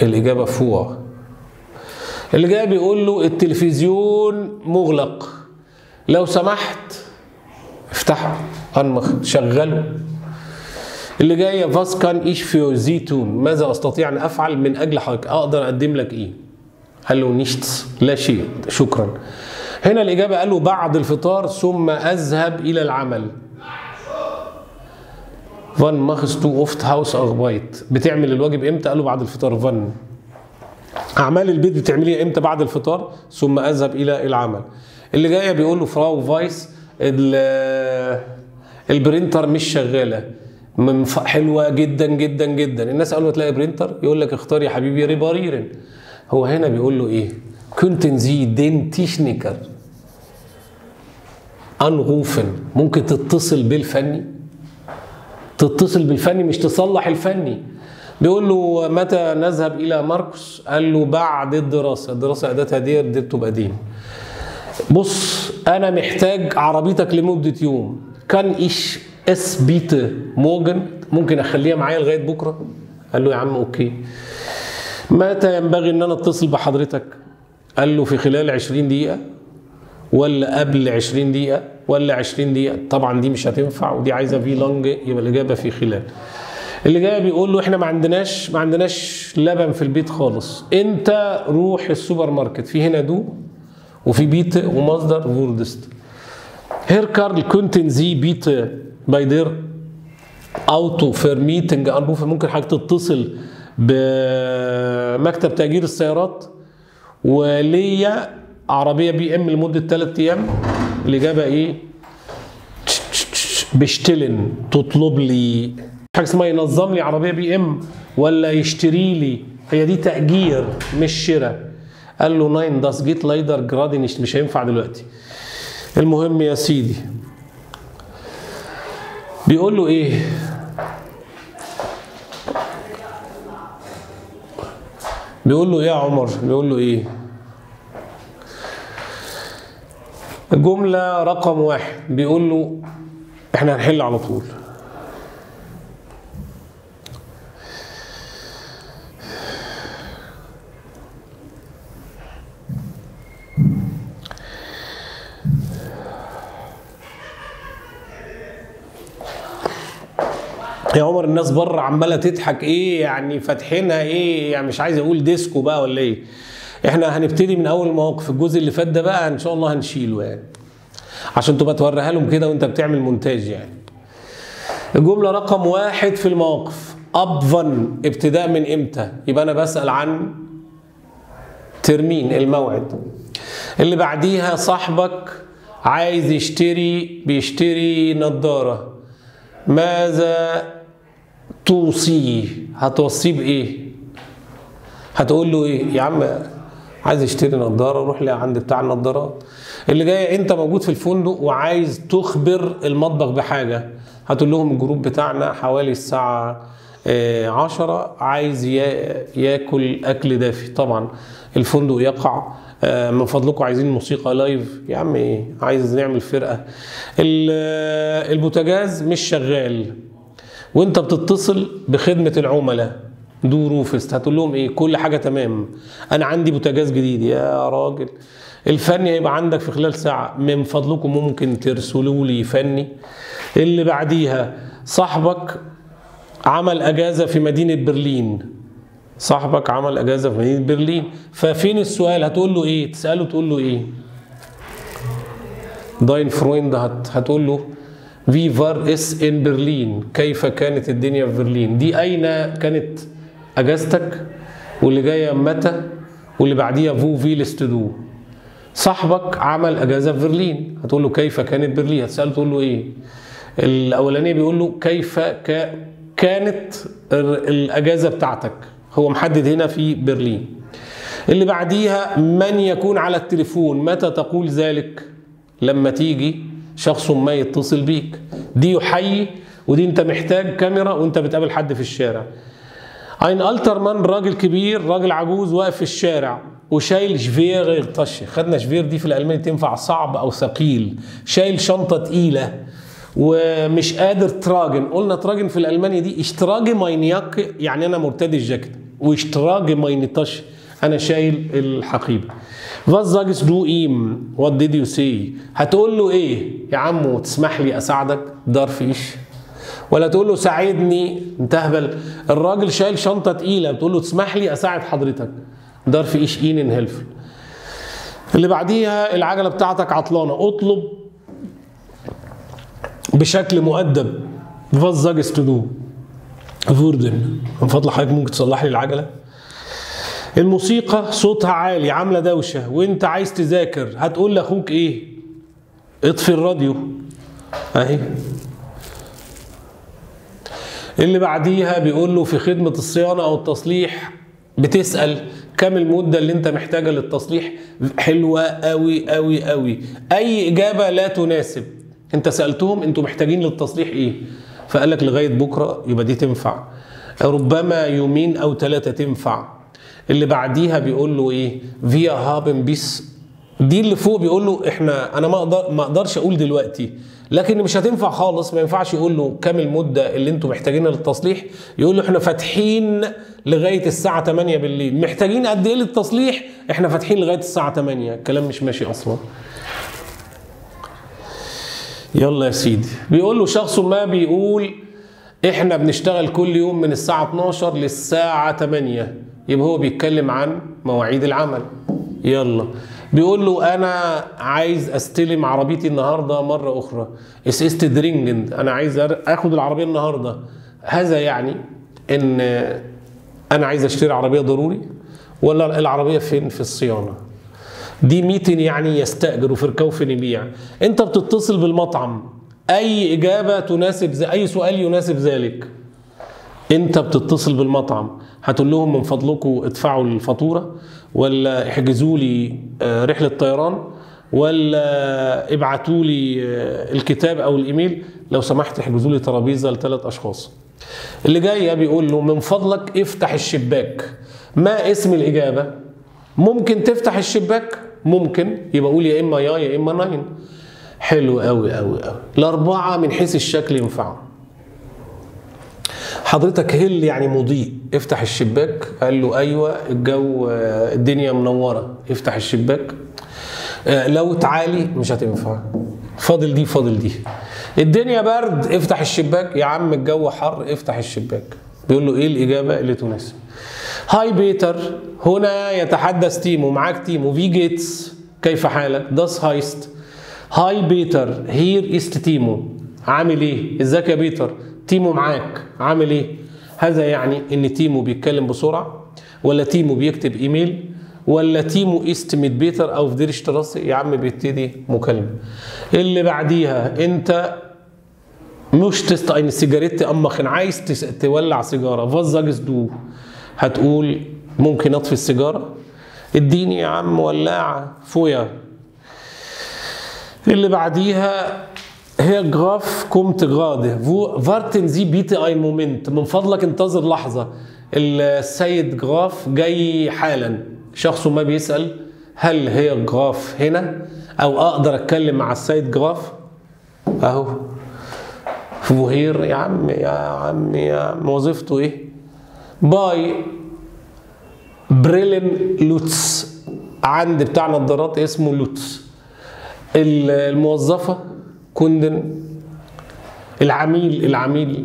الإجابة فوق اللي جاي بيقول له التلفزيون مغلق لو سمحت افتحه انمخ شغله اللي جايه فاسكان ايش في زيتون ماذا استطيع ان افعل من اجل حضرتك اقدر اقدم لك ايه قال له نيشتس لا شيء شكرا هنا الاجابه قال له بعد الفطار ثم اذهب الى العمل فان ماخست تو اوفت هاوس اربايت بتعمل الواجب امتى قال له بعد الفطار فان اعمال البيت بتعمليها امتى بعد الفطار ثم اذهب الى العمل اللي جايه بيقول له فراو فايس ال- البرينتر مش شغاله من ف- حلوه جدا جدا جدا الناس اول ما تلاقي برينتر يقول لك اختار يا حبيبي ريباريرن هو هنا بيقول له ايه كنتن زي دين تيشنيكر انغوفن ممكن تتصل بالفني تتصل بالفني مش تصلح الفني بيقول له متى نذهب الى ماركوس قال له بعد الدراسه الدراسه اداتها دي دي بتبقى دين بص انا محتاج عربيتك لمده يوم كان ايش اس بيت موجن ممكن اخليها معايا لغايه بكره قال له يا عم اوكي متى ينبغي ان انا اتصل بحضرتك قال له في خلال 20 دقيقه ولا قبل 20 دقيقه ولا 20 دقيقه طبعا دي مش هتنفع ودي عايزه في لونج يبقى الاجابه في خلال اللي جاي بيقول له احنا ما عندناش ما عندناش لبن في البيت خالص انت روح السوبر ماركت في هنا دو وفي بيت ومصدر ووردست هير كارل كنتن زي بيت باي دير اوتو فير ميتنج انروف ممكن حضرتك تتصل بمكتب تأجير السيارات وليا عربية بي ام لمدة ثلاث أيام الإجابة إيه؟ بشتلن تطلب لي حاجة اسمها ينظم لي عربية بي ام ولا يشتري لي هي دي تأجير مش شراء قال له ناين داس جيت لايدر جرادي مش مش هينفع دلوقتي المهم يا سيدي بيقول له ايه بيقول له ايه يا عمر بيقول له ايه الجملة رقم واحد بيقول له احنا هنحل على طول يا عمر الناس بره عماله تضحك ايه يعني فاتحينها ايه يعني مش عايز اقول ديسكو بقى ولا ايه احنا هنبتدي من اول المواقف الجزء اللي فات ده بقى ان شاء الله هنشيله يعني عشان تبقى توريها لهم كده وانت بتعمل مونتاج يعني الجمله رقم واحد في المواقف ابفن ابتداء من امتى يبقى انا بسال عن ترمين الموعد اللي بعديها صاحبك عايز يشتري بيشتري نظاره ماذا توصيه هتوصيه بايه هتقول له ايه يا عم عايز اشتري نظاره روح لي عند بتاع النظارات اللي جاي انت موجود في الفندق وعايز تخبر المطبخ بحاجه هتقول لهم الجروب بتاعنا حوالي الساعه آه، عشرة عايز يا- ياكل اكل دافي طبعا الفندق يقع آه، من فضلكم عايزين موسيقى لايف يا عم ايه عايز نعمل فرقه ال- آه، البوتاجاز مش شغال وانت بتتصل بخدمه العملاء دو روفست هتقول لهم ايه كل حاجه تمام انا عندي بوتاجاز جديد يا راجل الفني هيبقى عندك في خلال ساعه من فضلكم ممكن ترسلوا لي فني اللي بعديها صاحبك عمل اجازه في مدينه برلين صاحبك عمل اجازه في مدينه برلين ففين السؤال هتقول له ايه تساله تقول له ايه داين فرويند هت هتقول له في فار اس ان برلين كيف كانت الدنيا في برلين دي اين كانت اجازتك واللي جايه متى واللي بعديها فو فيلس تدو صاحبك عمل اجازه في برلين هتقول له كيف كانت برلين هتساله تقول له ايه الاولانيه بيقول له كيف ك... كانت ال- الاجازه بتاعتك هو محدد هنا في برلين اللي بعديها من يكون على التليفون متى تقول ذلك لما تيجي شخص ما يتصل بيك دي يحيي ودي انت محتاج كاميرا وانت بتقابل حد في الشارع ein alter مان راجل كبير راجل عجوز واقف في الشارع وشايل شفير يغطش خدنا شفير دي في الالماني تنفع صعب او ثقيل شايل شنطه تقيله ومش قادر تراجن قلنا تراجن في الالماني دي اشتراجي ماينياك يعني انا مرتدي الجاكيت واشتراج ماينتاش انا شايل الحقيبه Was sagst du ihm? What did you say? هتقول له ايه؟ يا عمو تسمح لي اساعدك؟ ظرف ايش؟ ولا تقول له ساعدني انت اهبل الراجل شايل شنطه تقيله بتقول له تسمح لي اساعد حضرتك ظرف ايش اين هيلف اللي بعديها العجله بتاعتك عطلانه اطلب بشكل مؤدب Was sagst du? فوردن من فضل حضرتك ممكن تصلح لي العجله الموسيقى صوتها عالي عامله دوشه وانت عايز تذاكر هتقول لاخوك ايه اطفي الراديو اهي اللي بعديها بيقول له في خدمه الصيانه او التصليح بتسال كم المده اللي انت محتاجها للتصليح حلوه قوي قوي قوي اي اجابه لا تناسب انت سالتهم انتوا محتاجين للتصليح ايه فقال لك لغايه بكره يبقى دي تنفع ربما يومين او ثلاثه تنفع اللي بعديها بيقول له ايه فيا هابن بيس دي اللي فوق بيقول له احنا انا ما اقدر ما اقدرش اقول دلوقتي لكن مش هتنفع خالص ما ينفعش يقول له كام المده اللي انتوا محتاجينها للتصليح يقول له احنا فاتحين لغايه الساعه 8 بالليل محتاجين قد ايه للتصليح احنا فاتحين لغايه الساعه 8 الكلام مش ماشي اصلا يلا يا سيدي بيقول له شخص ما بيقول احنا بنشتغل كل يوم من الساعة 12 للساعة 8 يبقى هو بيتكلم عن مواعيد العمل يلا بيقول له انا عايز استلم عربيتي النهارده مره اخرى اس است درينجند انا عايز اخد العربيه النهارده هذا يعني ان انا عايز اشتري عربيه ضروري ولا العربيه فين في الصيانه دي ميتن يعني يستأجر وفي ركوف يبيع انت بتتصل بالمطعم اي اجابه تناسب زي اي سؤال يناسب ذلك انت بتتصل بالمطعم هتقول لهم من فضلكم ادفعوا الفاتوره ولا احجزوا لي آه، رحله طيران ولا ابعتوا لي آه، الكتاب او الايميل لو سمحت احجزوا لي ترابيزه لثلاث اشخاص اللي جايه بيقول له من فضلك افتح الشباك ما اسم الاجابه ممكن تفتح الشباك ممكن يبقى قول يا اما يا يا اما ناين حلو قوي قوي قوي الاربعه من حيث الشكل ينفعوا حضرتك هل يعني مضيء افتح الشباك قال له ايوه الجو آه، الدنيا منوره افتح الشباك آه، لو تعالي مش هتنفع فاضل دي فاضل دي الدنيا برد افتح الشباك يا عم الجو حر افتح الشباك بيقول له ايه الاجابه اللي تناسب هاي بيتر هنا يتحدث تيمو معاك تيمو في جيتس كيف حالك داس هايست هاي بيتر هير است تيمو عامل ايه ازيك يا بيتر تيمو معاك عامل ايه هذا يعني ان تيمو بيتكلم بسرعه ولا تيمو بيكتب ايميل ولا تيمو است ميت بيتر او في دير اشتراسي يا عم بيبتدي مكالمه اللي بعديها انت مش تست اين سيجاريت امخن عايز تس- تولع سيجاره فازاجس دو هتقول ممكن اطفي السيجاره اديني يا عم ولاعه فويا اللي بعديها هي جراف كومت غاده فو فارتن زي بيتي اي مومنت من فضلك انتظر لحظه السيد جراف جاي حالا شخص ما بيسال هل هي جراف هنا او اقدر اتكلم مع السيد جراف اهو فوهير يا عم يا عم يا عم وظيفته ايه باي بريلين لوتس عند بتاع نظارات اسمه لوتس ال- الموظفة كوندن العميل العميل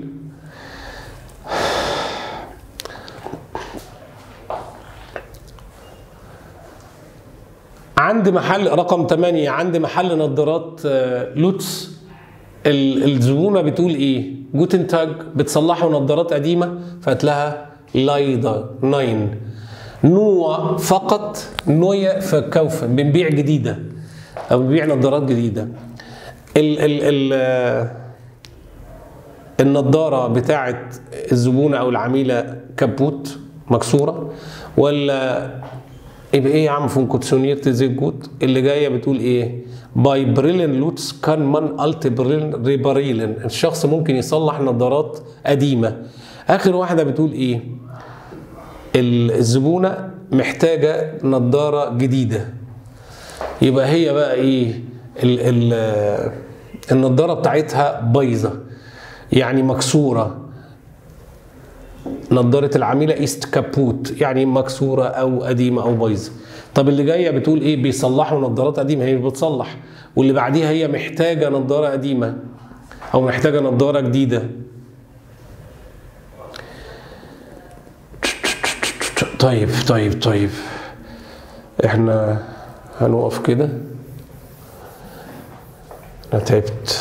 عند محل رقم 8 عند محل نظارات آه، لوتس ال- الزبونه بتقول ايه؟ جوتن تاج بتصلحوا نظارات قديمه فقالت لها لايدا ناين نوع فقط نويا فكوفا بنبيع جديده او بنبيع نظارات جديده ال ال ال آه، النضاره بتاعت الزبونه او العميله كبوت مكسوره ولا يبقى ايه يا عم فونكوتسيونير زيت جوت اللي جايه بتقول ايه باي بريلين لوتس كان من الت بريلين ريباريلين الشخص ممكن يصلح نظارات قديمه اخر واحده بتقول ايه ال- الزبونه محتاجه نظاره جديده يبقى هي بقى ايه ال ال النضاره بتاعتها بايظه يعني مكسوره نضاره العميله ايست كابوت يعني مكسوره او قديمه او بايظه طب اللي جايه بتقول ايه بيصلحوا نظارات قديمه هي مش بتصلح واللي بعديها هي محتاجه نظاره قديمه او محتاجه نظاره جديده طيب طيب طيب احنا هنقف كده انا تعبت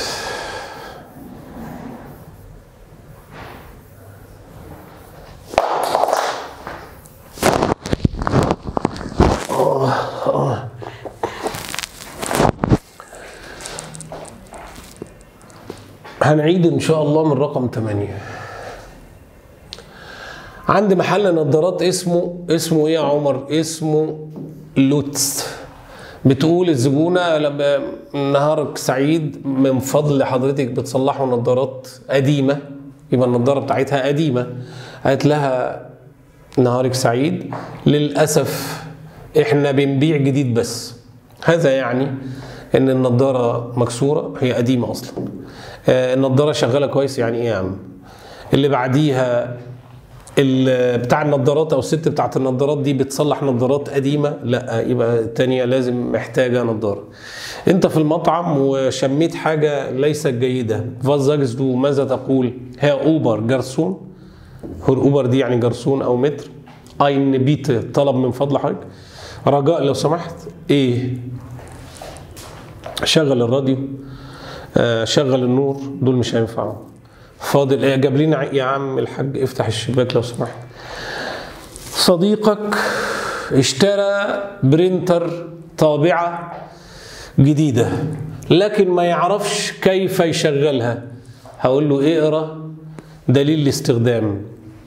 هنعيد ان شاء الله من رقم 8 عند محل نظارات اسمه اسمه ايه يا عمر اسمه لوتس بتقول الزبونه لما نهارك سعيد من فضل حضرتك بتصلحوا نظارات قديمه يبقى النظاره بتاعتها قديمه قالت لها نهارك سعيد للاسف احنا بنبيع جديد بس هذا يعني ان النضاره مكسوره هي قديمه اصلا آه، النضاره شغاله كويس يعني ايه يا عم اللي بعديها ال- بتاع النضارات او الست بتاعت النضارات دي بتصلح نضارات قديمه لا يبقى التانية لازم محتاجه نضاره انت في المطعم وشميت حاجه ليست جيده فازاجز دو ماذا تقول هي اوبر جرسون هو الاوبر دي يعني جرسون او متر اين بيت طلب من فضل حضرتك رجاء لو سمحت ايه شغل الراديو آه، شغل النور دول مش هينفعوا فاضل ايه جاب لنا يا عم الحاج افتح الشباك لو سمحت صديقك اشترى برينتر طابعة جديدة لكن ما يعرفش كيف يشغلها هقول له اقرا دليل الاستخدام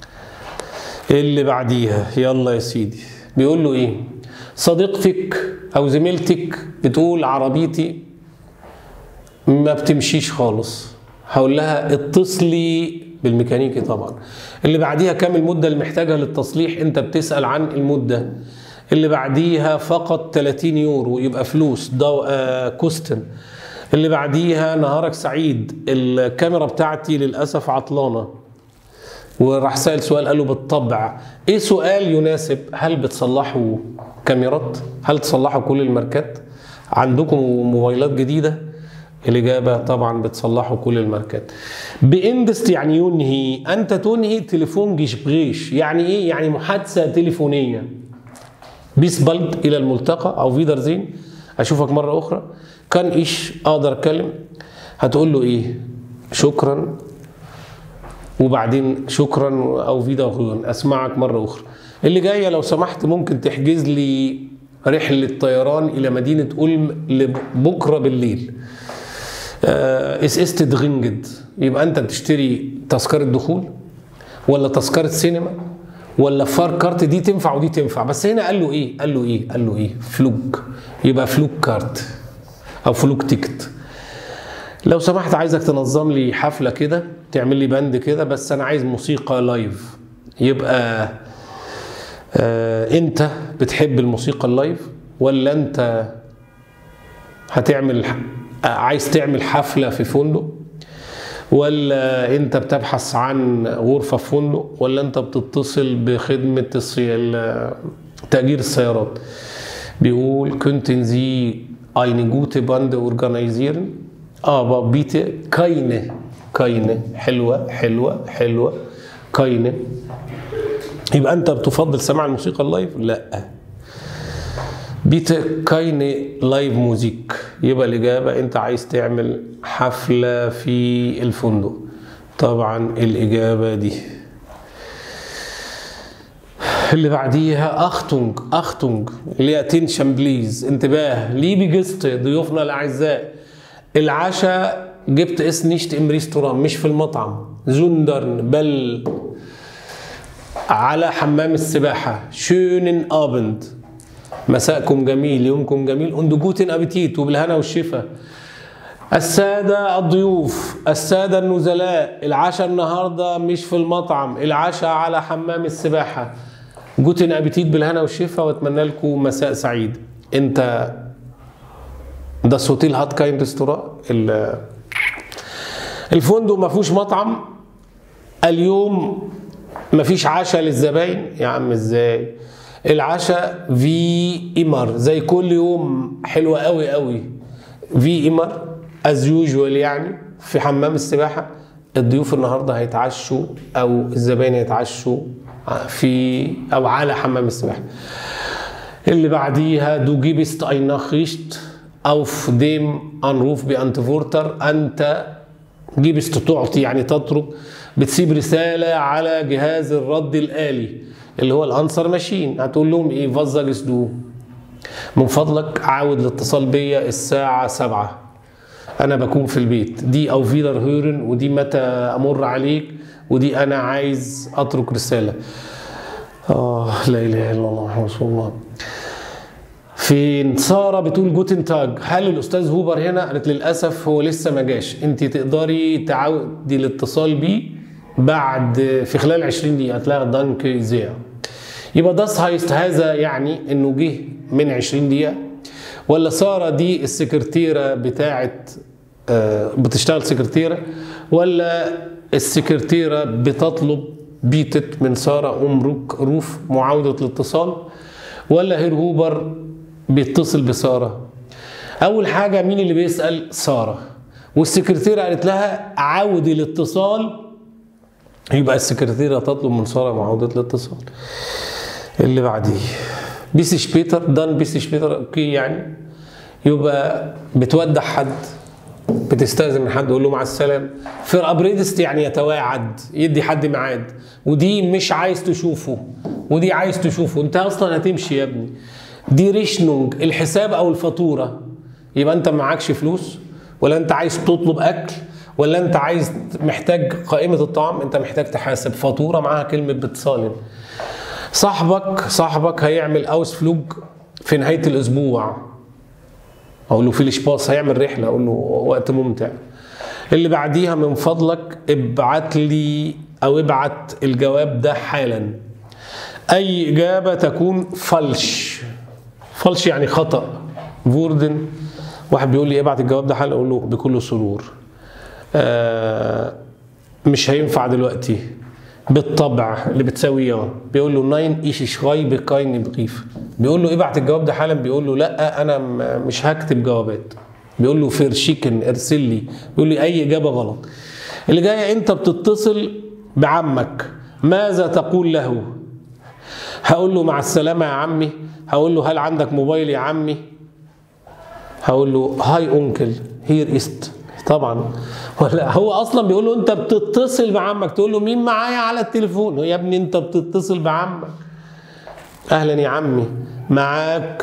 اللي بعديها يلا يا سيدي بيقول له ايه صديقتك او زميلتك بتقول عربيتي ما بتمشيش خالص هقول لها اتصلي بالميكانيكي طبعا اللي بعديها كام المدة اللي محتاجها للتصليح انت بتسأل عن المدة اللي بعديها فقط 30 يورو يبقى فلوس ده آه كوستن اللي بعديها نهارك سعيد الكاميرا بتاعتي للأسف عطلانة وراح سأل سؤال قال له بالطبع ايه سؤال يناسب هل بتصلحوا كاميرات هل تصلحوا كل الماركات عندكم موبايلات جديدة الإجابة طبعا بتصلحوا كل الماركات بإندست يعني ينهي أنت تنهي تليفون جيشبغيش يعني إيه يعني محادثة تليفونية بيس بلد إلى الملتقى أو فيدرزين أشوفك مرة أخرى كان إيش أقدر أتكلم هتقول له إيه شكرا وبعدين شكرا او فيدا اسمعك مره اخرى اللي جايه لو سمحت ممكن تحجز لي رحله طيران الى مدينه اولم بكره بالليل اس اس درينجد يبقى انت بتشتري تذكره دخول ولا تذكره سينما ولا فار كارت دي تنفع ودي تنفع بس هنا قال له ايه قال له ايه قال له ايه فلوك يبقى فلوك كارت او فلوك تيكت لو سمحت عايزك تنظم لي حفلة كده تعمل لي بند كده بس أنا عايز موسيقى لايف يبقى آه أنت بتحب الموسيقى اللايف ولا أنت هتعمل آه عايز تعمل حفلة في فندق ولا أنت بتبحث عن غرفة في فندق ولا أنت بتتصل بخدمة الصي- تأجير السيارات بيقول كنتن زي eine gute Bande organisieren aber bitte keine keine حلوة حلوة حلوة keine يبقى أنت بتفضل سماع الموسيقى اللايف؟ لا بيته keine لايف موزيك يبقى الإجابة أنت عايز تعمل حفلة في الفندق طبعا الإجابة دي اللي بعديها اختونج اختونج اللي هي تنشن بليز انتباه ليبي جست ضيوفنا الاعزاء العشاء جبت اس نيشت ام ريستوران مش في المطعم زندرن بل على حمام السباحة شونن ابند مساءكم جميل يومكم جميل und guten ابيتيت وبالهنا والشفا السادة الضيوف السادة النزلاء العشاء النهاردة مش في المطعم العشاء على حمام السباحة جوتن ابيتيت بالهنا والشفا واتمنى لكم مساء سعيد انت ده سوتيل هات كاين ريستوران ال- الفندق ما فيهوش مطعم اليوم مفيش عشاء للزباين يا عم ازاي العشاء في ايمر زي كل يوم حلوة قوي قوي في ايمر از يوجوال يعني في حمام السباحة الضيوف النهارده هيتعشوا او الزباين هيتعشوا في او على حمام السباحة اللي بعديها دو جيبست اي ناخيشت auf dem Anruf beantworter أنت جيبست تعطي يعني تترك بتسيب رسالة على جهاز الرد الآلي اللي هو الأنسر ماشين هتقول لهم إيه فازجس دو من فضلك عاود الاتصال بيا الساعة سبعة أنا بكون في البيت دي أو فيدر هيرن ودي متى أمر عليك ودي أنا عايز أترك رسالة آه لا إله إلا الله محمد رسول الله فين ساره بتقول جوتن تاج هل الاستاذ هوبر هنا قالت للاسف هو لسه ما جاش انت تقدري تعودي الاتصال بيه بعد في خلال 20 دقيقه هتلاقي دانك زير يبقى داس هايست هذا يعني انه جه من 20 دقيقه ولا ساره دي السكرتيره بتاعت آه، بتشتغل سكرتيره ولا السكرتيره بتطلب بيتت من ساره ام روك روف معاوده الاتصال ولا هير هوبر بيتصل بساره اول حاجه مين اللي بيسال ساره والسكرتيره قالت لها عاودي الاتصال يبقى السكرتيره تطلب من ساره معاوده الاتصال اللي بعديه بيس شبيتر دان بيس شبيتر اوكي يعني يبقى بتودع حد بتستاذن من حد يقول له مع السلامه فير ابريدست يعني يتواعد يدي حد ميعاد ودي مش عايز تشوفه ودي عايز تشوفه انت اصلا هتمشي يا ابني دي ريشنونج الحساب او الفاتوره يبقى انت معكش فلوس ولا انت عايز تطلب اكل ولا انت عايز محتاج قائمه الطعام انت محتاج تحاسب فاتوره معاها كلمه بتصالن صاحبك صاحبك هيعمل اوس فلوج في نهايه الاسبوع اقول له في الاشباص هيعمل رحله اقول له وقت ممتع اللي بعديها من فضلك ابعت لي او ابعت الجواب ده حالا اي اجابه تكون فلش فلش يعني خطا فوردن واحد بيقول لي ابعت الجواب ده حالا اقول له بكل سرور آه مش هينفع دلوقتي بالطبع اللي بتساوي اه بيقول له ناين ايش شوي بكاين بغيف بيقول له ابعت الجواب ده حالا بيقول له لا انا م- مش هكتب جوابات بيقول له فير شيكن ارسل لي بيقول لي اي اجابه غلط اللي جايه انت بتتصل بعمك ماذا تقول له هقول له مع السلامه يا عمي هقول له هل عندك موبايل يا عمي هقول له هاي اونكل هير است طبعا ولا هو اصلا بيقول له انت بتتصل بعمك تقول له مين معايا على التليفون يا ابني انت بتتصل بعمك اهلا يا عمي معاك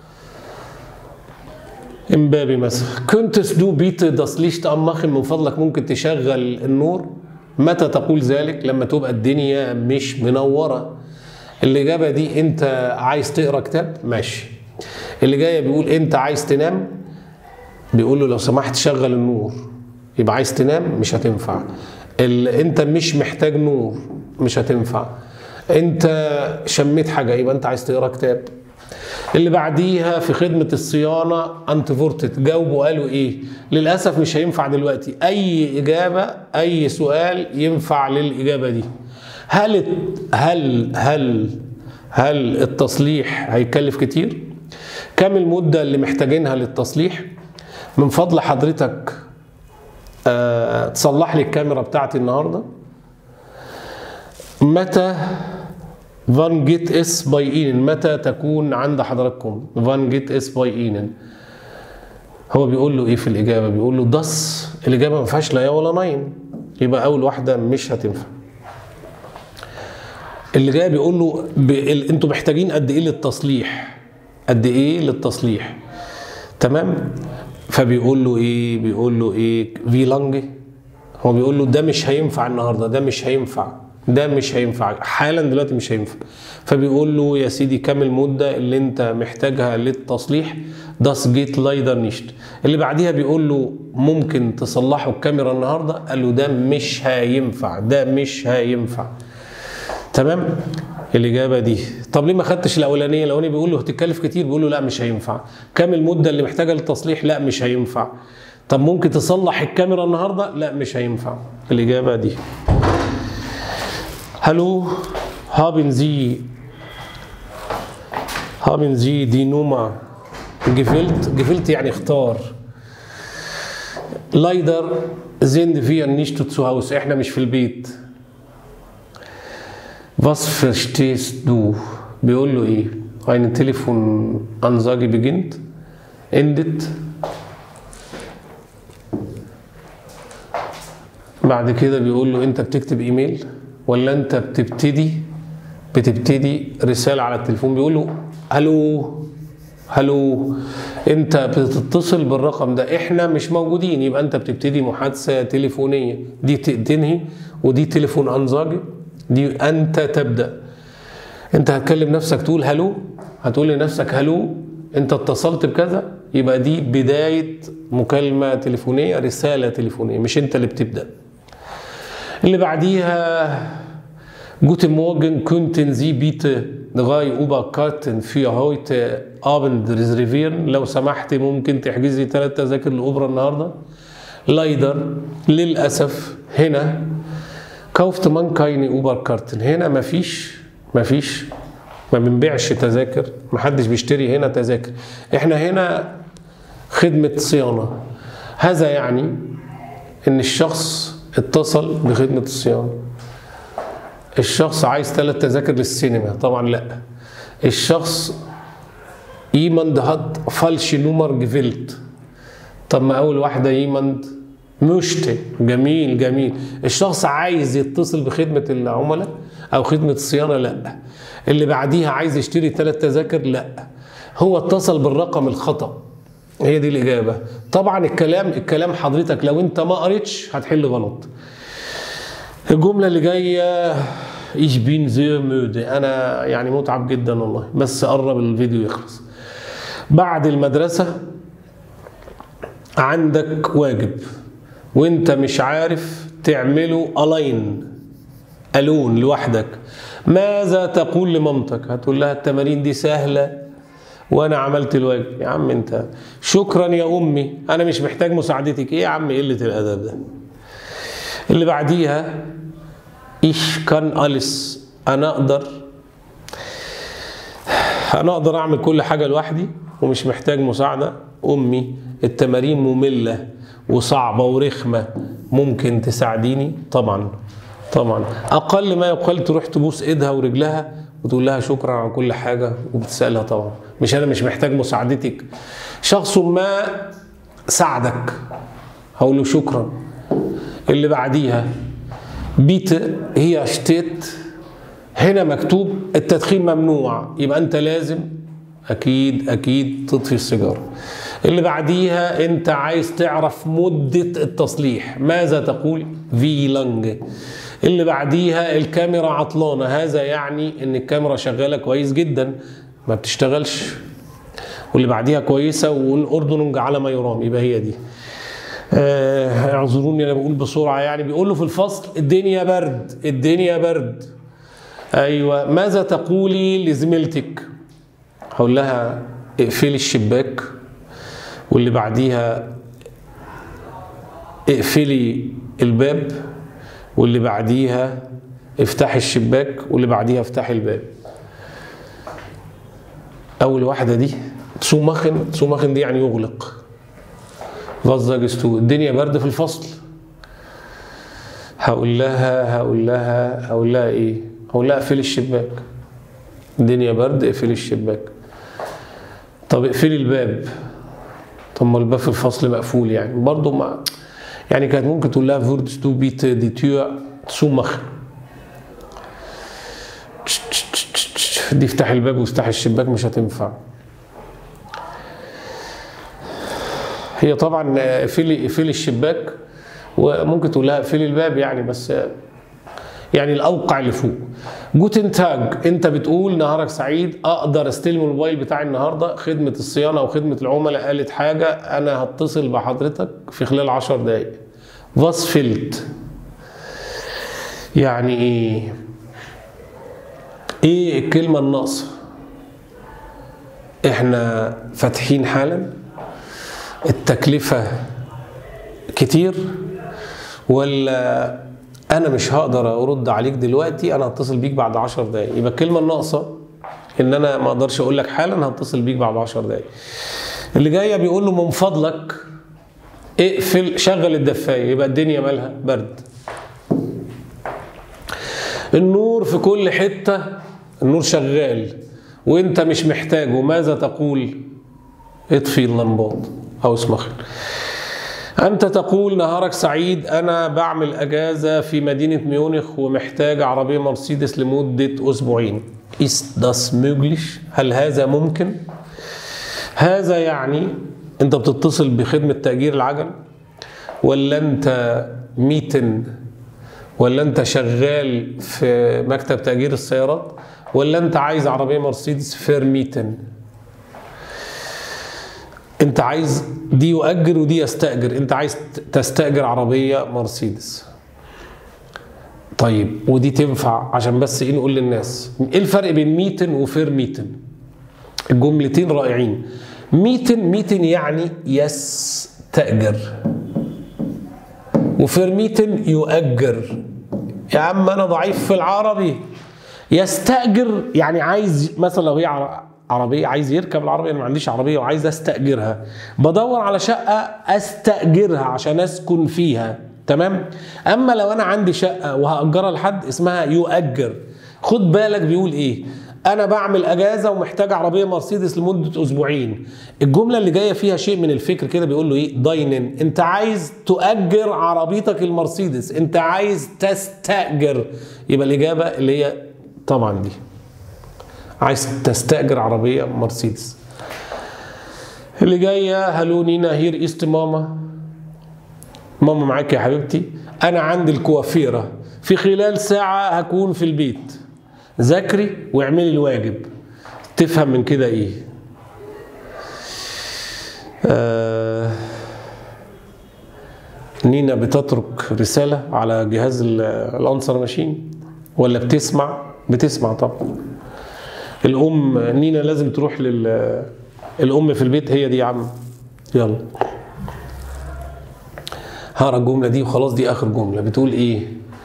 امبابي مثلا كنت دو بيت das Licht anmachen من فضلك ممكن تشغل النور متى تقول ذلك لما تبقى الدنيا مش منوره الاجابه دي انت عايز تقرا كتاب ماشي اللي جايه بيقول انت عايز تنام بيقول له لو سمحت شغل النور يبقى عايز تنام مش هتنفع ال... انت مش محتاج نور مش هتنفع انت شميت حاجه يبقى انت عايز تقرا كتاب اللي بعديها في خدمة الصيانة انت فورتت جاوبوا قالوا ايه للأسف مش هينفع دلوقتي أي إجابة أي سؤال ينفع للإجابة دي هل هل هل هل التصليح هيكلف كتير كم المدة اللي محتاجينها للتصليح من فضل حضرتك آه تصلح لي الكاميرا بتاعتي النهارده متى فان جيت اس باي اينن متى تكون عند حضراتكم فان جيت اس باي اينن هو بيقول له ايه في الاجابه بيقول له دس الاجابه ما فيهاش لا يا ولا ناين يبقى اول واحده مش هتنفع اللي جاي بيقول له ب... ال- انتوا محتاجين قد ايه للتصليح قد ايه للتصليح تمام فبيقول له ايه بيقول له ايه في لانج هو بيقول له ده مش هينفع النهارده ده مش هينفع ده مش هينفع حالا دلوقتي مش هينفع فبيقول له يا سيدي كام المده اللي انت محتاجها للتصليح داس جيت لايدر نيشت اللي بعديها بيقول له ممكن تصلحوا الكاميرا النهارده قال له ده مش هينفع ده مش هينفع تمام الاجابه دي طب ليه ما خدتش الاولانيه الاولاني بيقول له هتتكلف كتير بيقول له لا مش هينفع كام المده اللي محتاجه للتصليح لا مش هينفع طب ممكن تصلح الكاميرا النهارده لا مش هينفع الاجابه دي Hallo, haben Sie haben Sie die Nummer gewählt? Gewählt يعني اختار. Leider sind wir nicht zu Hause. احنا مش في البيت. Was verstehst du? بيقول له ايه؟ Eine Telefonansage beginnt, endet. بعد كده بيقول له انت بتكتب ايميل ولا انت بتبتدي بتبتدي رساله على التليفون بيقول له الو هلو انت بتتصل بالرقم ده احنا مش موجودين يبقى انت بتبتدي محادثه تليفونيه دي تنهي ودي تليفون انزاجي دي انت تبدا انت هتكلم نفسك تقول هلو هتقول لنفسك هلو انت اتصلت بكذا يبقى دي بدايه مكالمه تليفونيه رساله تليفونيه مش انت اللي بتبدا اللي بعديها Guten Morgen, könnten Sie bitte drei Uber-Karten für heute Abend reservieren? لو سمحت ممكن تحجزي ثلاث تذاكر للأوبرا النهارده؟ Leider للأسف هنا kauft man keine Uber-Karten هنا مفيش مفيش ما بنبيعش تذاكر محدش بيشتري هنا تذاكر احنا هنا خدمة صيانة هذا يعني ان الشخص اتصل بخدمة الصيانة الشخص عايز ثلاث تذاكر للسينما طبعا لا الشخص jemand hat falsche Nummer gewählt طب ما اول واحده jemand möchte جميل جميل الشخص عايز يتصل بخدمه العملاء او خدمه الصيانه لا اللي بعديها عايز يشتري ثلاث تذاكر لا هو اتصل بالرقم الخطا هي دي الاجابه طبعا الكلام الكلام حضرتك لو انت ما قريتش هتحل غلط الجمله اللي جايه ich bin sehr müde انا يعني متعب جدا والله بس قرب الفيديو يخلص بعد المدرسه عندك واجب وانت مش عارف تعمله الاين الون لوحدك ماذا تقول لمامتك هتقول لها التمارين دي سهله وانا عملت الواجب يا عم انت شكرا يا امي انا مش محتاج مساعدتك ايه يا عم قله الادب ده اللي بعديها ich kann alles انا اقدر انا اقدر اعمل كل حاجه لوحدي ومش محتاج مساعده امي التمارين ممله وصعبه ورخمه ممكن تساعديني طبعا طبعا اقل ما يقال تروح تبوس ايدها ورجلها وتقول لها شكرا على كل حاجه وبتسالها طبعا مش انا مش محتاج مساعدتك شخص ما ساعدك هقول له شكرا اللي بعديها بيت هي شتيت هنا مكتوب التدخين ممنوع يبقى انت لازم اكيد اكيد تطفي السيجاره اللي بعديها انت عايز تعرف مده التصليح ماذا تقول في لانج اللي بعديها الكاميرا عطلانه هذا يعني ان الكاميرا شغاله كويس جدا ما بتشتغلش واللي بعديها كويسه والاردن على ما يرام يبقى هي دي آه، اعذروني انا بقول بسرعه يعني بيقول له في الفصل الدنيا برد الدنيا برد ايوه ماذا تقولي لزميلتك هقول لها اقفلي الشباك واللي بعديها اقفلي الباب واللي بعديها افتحي الشباك واللي بعديها افتحي الباب اول واحده دي تسومخن تسومخن دي يعني يغلق فازاجستو الدنيا برد في الفصل هقول لها هقول لها هقول لها ايه هقول لها اقفلي الشباك الدنيا برد اقفلي الشباك طب اقفلي الباب طب ما الباب في الفصل مقفول يعني برضه ما يعني كانت ممكن تقول لها فوردست دو بيت دي تير تسومخ دي افتحي الباب وافتحي الشباك مش هتنفع هي طبعا اقفلي اقفلي الشباك وممكن تقول لها اقفلي الباب يعني بس يعني الاوقع اللي فوق جوتن تاج انت بتقول نهارك سعيد اقدر استلم الموبايل بتاعي النهارده خدمه الصيانه وخدمه العملاء قالت حاجه انا هتصل بحضرتك في خلال 10 دقائق فاسفلت يعني ايه ايه الكلمه الناقصه احنا فاتحين حالا التكلفه كتير ولا انا مش هقدر ارد عليك دلوقتي انا هتصل بيك بعد 10 دقايق يبقى الكلمه الناقصه ان انا ما اقدرش اقول لك حالا هتصل بيك بعد 10 دقايق اللي جايه بيقول له من فضلك اقفل شغل الدفايه يبقى الدنيا مالها برد النور في كل حته النور شغال وانت مش محتاجه ماذا تقول اطفي اللمبات او اسمخ أنت تقول نهارك سعيد أنا بعمل أجازة في مدينة ميونخ ومحتاج عربية مرسيدس لمدة أسبوعين. Ist das möglich؟ هل هذا ممكن؟ هذا يعني أنت بتتصل بخدمة تأجير العجل ولا أنت ميتن ولا أنت شغال في مكتب تأجير السيارات ولا أنت عايز عربية مرسيدس فيرميتن؟ انت عايز دي يؤجر ودي يستأجر انت عايز تستأجر عربية مرسيدس طيب ودي تنفع عشان بس ايه نقول للناس ايه الفرق بين ميتن وفير ميتن الجملتين رائعين ميتن ميتن يعني يستأجر وفير ميتن يؤجر يا عم انا ضعيف في العربي يستأجر يعني عايز مثلا لو هي عربيه عايز يركب العربيه انا ما عنديش عربيه وعايز استاجرها بدور على شقه استاجرها عشان اسكن فيها تمام اما لو انا عندي شقه وهاجرها لحد اسمها يؤجر خد بالك بيقول ايه انا بعمل اجازه ومحتاج عربيه مرسيدس لمده اسبوعين الجمله اللي جايه فيها شيء من الفكر كده بيقول له ايه داينن انت عايز تؤجر عربيتك المرسيدس انت عايز تستاجر يبقى الاجابه اللي هي طبعا دي عايز تستأجر عربية مرسيدس اللي جاية هلو نينا هير ايست ماما ماما معاك يا حبيبتي أنا عندي الكوافيرة في خلال ساعة هكون في البيت ذاكري واعملي الواجب تفهم من كده ايه آه نينا بتترك رسالة على جهاز الأنسر ماشين ولا بتسمع بتسمع طبعا الام نينا لازم تروح لل الام في البيت هي دي يا عم يلا هقرا الجمله دي وخلاص دي اخر جمله بتقول ايه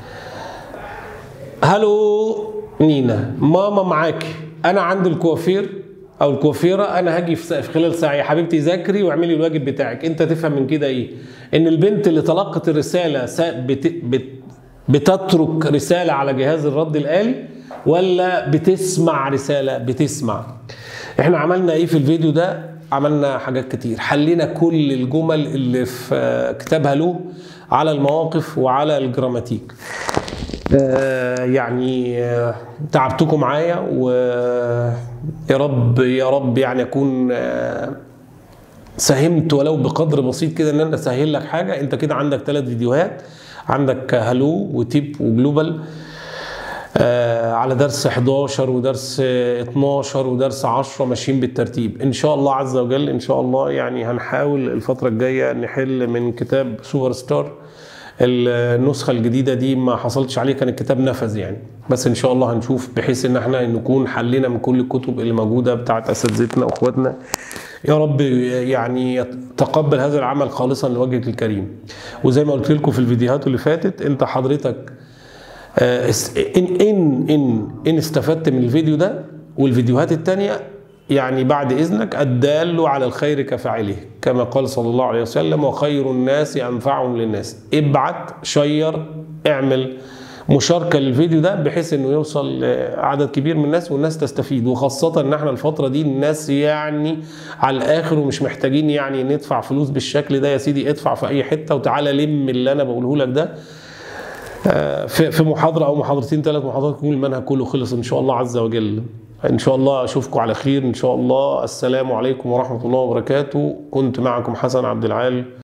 هلو نينا ماما معاكي انا عند الكوافير او الكوافيره انا هاجي في خلال ساعه يا حبيبتي ذاكري واعملي الواجب بتاعك انت تفهم من كده ايه ان البنت اللي تلقت الرساله بت... بت... بتترك رساله على جهاز الرد الالي ولا بتسمع رساله بتسمع احنا عملنا ايه في الفيديو ده عملنا حاجات كتير حلينا كل الجمل اللي في كتاب هلو على المواقف وعلى الجراماتيك آه يعني آه تعبتكم معايا ويا رب يا رب يعني اكون آه ساهمت ولو بقدر بسيط كده ان انا اسهل لك حاجه انت كده عندك ثلاث فيديوهات عندك هلو وتيب وجلوبال آه على درس 11 ودرس 12 ودرس 10 ماشيين بالترتيب ان شاء الله عز وجل ان شاء الله يعني هنحاول الفتره الجايه نحل من كتاب سوبر ستار النسخه الجديده دي ما حصلتش عليه كان الكتاب نفذ يعني بس ان شاء الله هنشوف بحيث ان احنا نكون حلينا من كل الكتب اللي موجوده بتاعت اساتذتنا واخواتنا يا رب يعني تقبل هذا العمل خالصا لوجهك الكريم وزي ما قلت لكم في الفيديوهات اللي فاتت انت حضرتك ان ان ان ان استفدت من الفيديو ده والفيديوهات التانية يعني بعد اذنك الدال على الخير كفاعله كما قال صلى الله عليه وسلم وخير الناس انفعهم للناس ابعت شير اعمل مشاركه للفيديو ده بحيث انه يوصل عدد كبير من الناس والناس تستفيد وخاصه ان احنا الفتره دي الناس يعني على الاخر ومش محتاجين يعني ندفع فلوس بالشكل ده يا سيدي ادفع في اي حته وتعالى لم اللي انا بقوله لك ده في محاضره او محاضرتين ثلاث محاضرات يكون المنهج كله خلص ان شاء الله عز وجل ان شاء الله اشوفكم على خير ان شاء الله السلام عليكم ورحمه الله وبركاته كنت معكم حسن عبد العال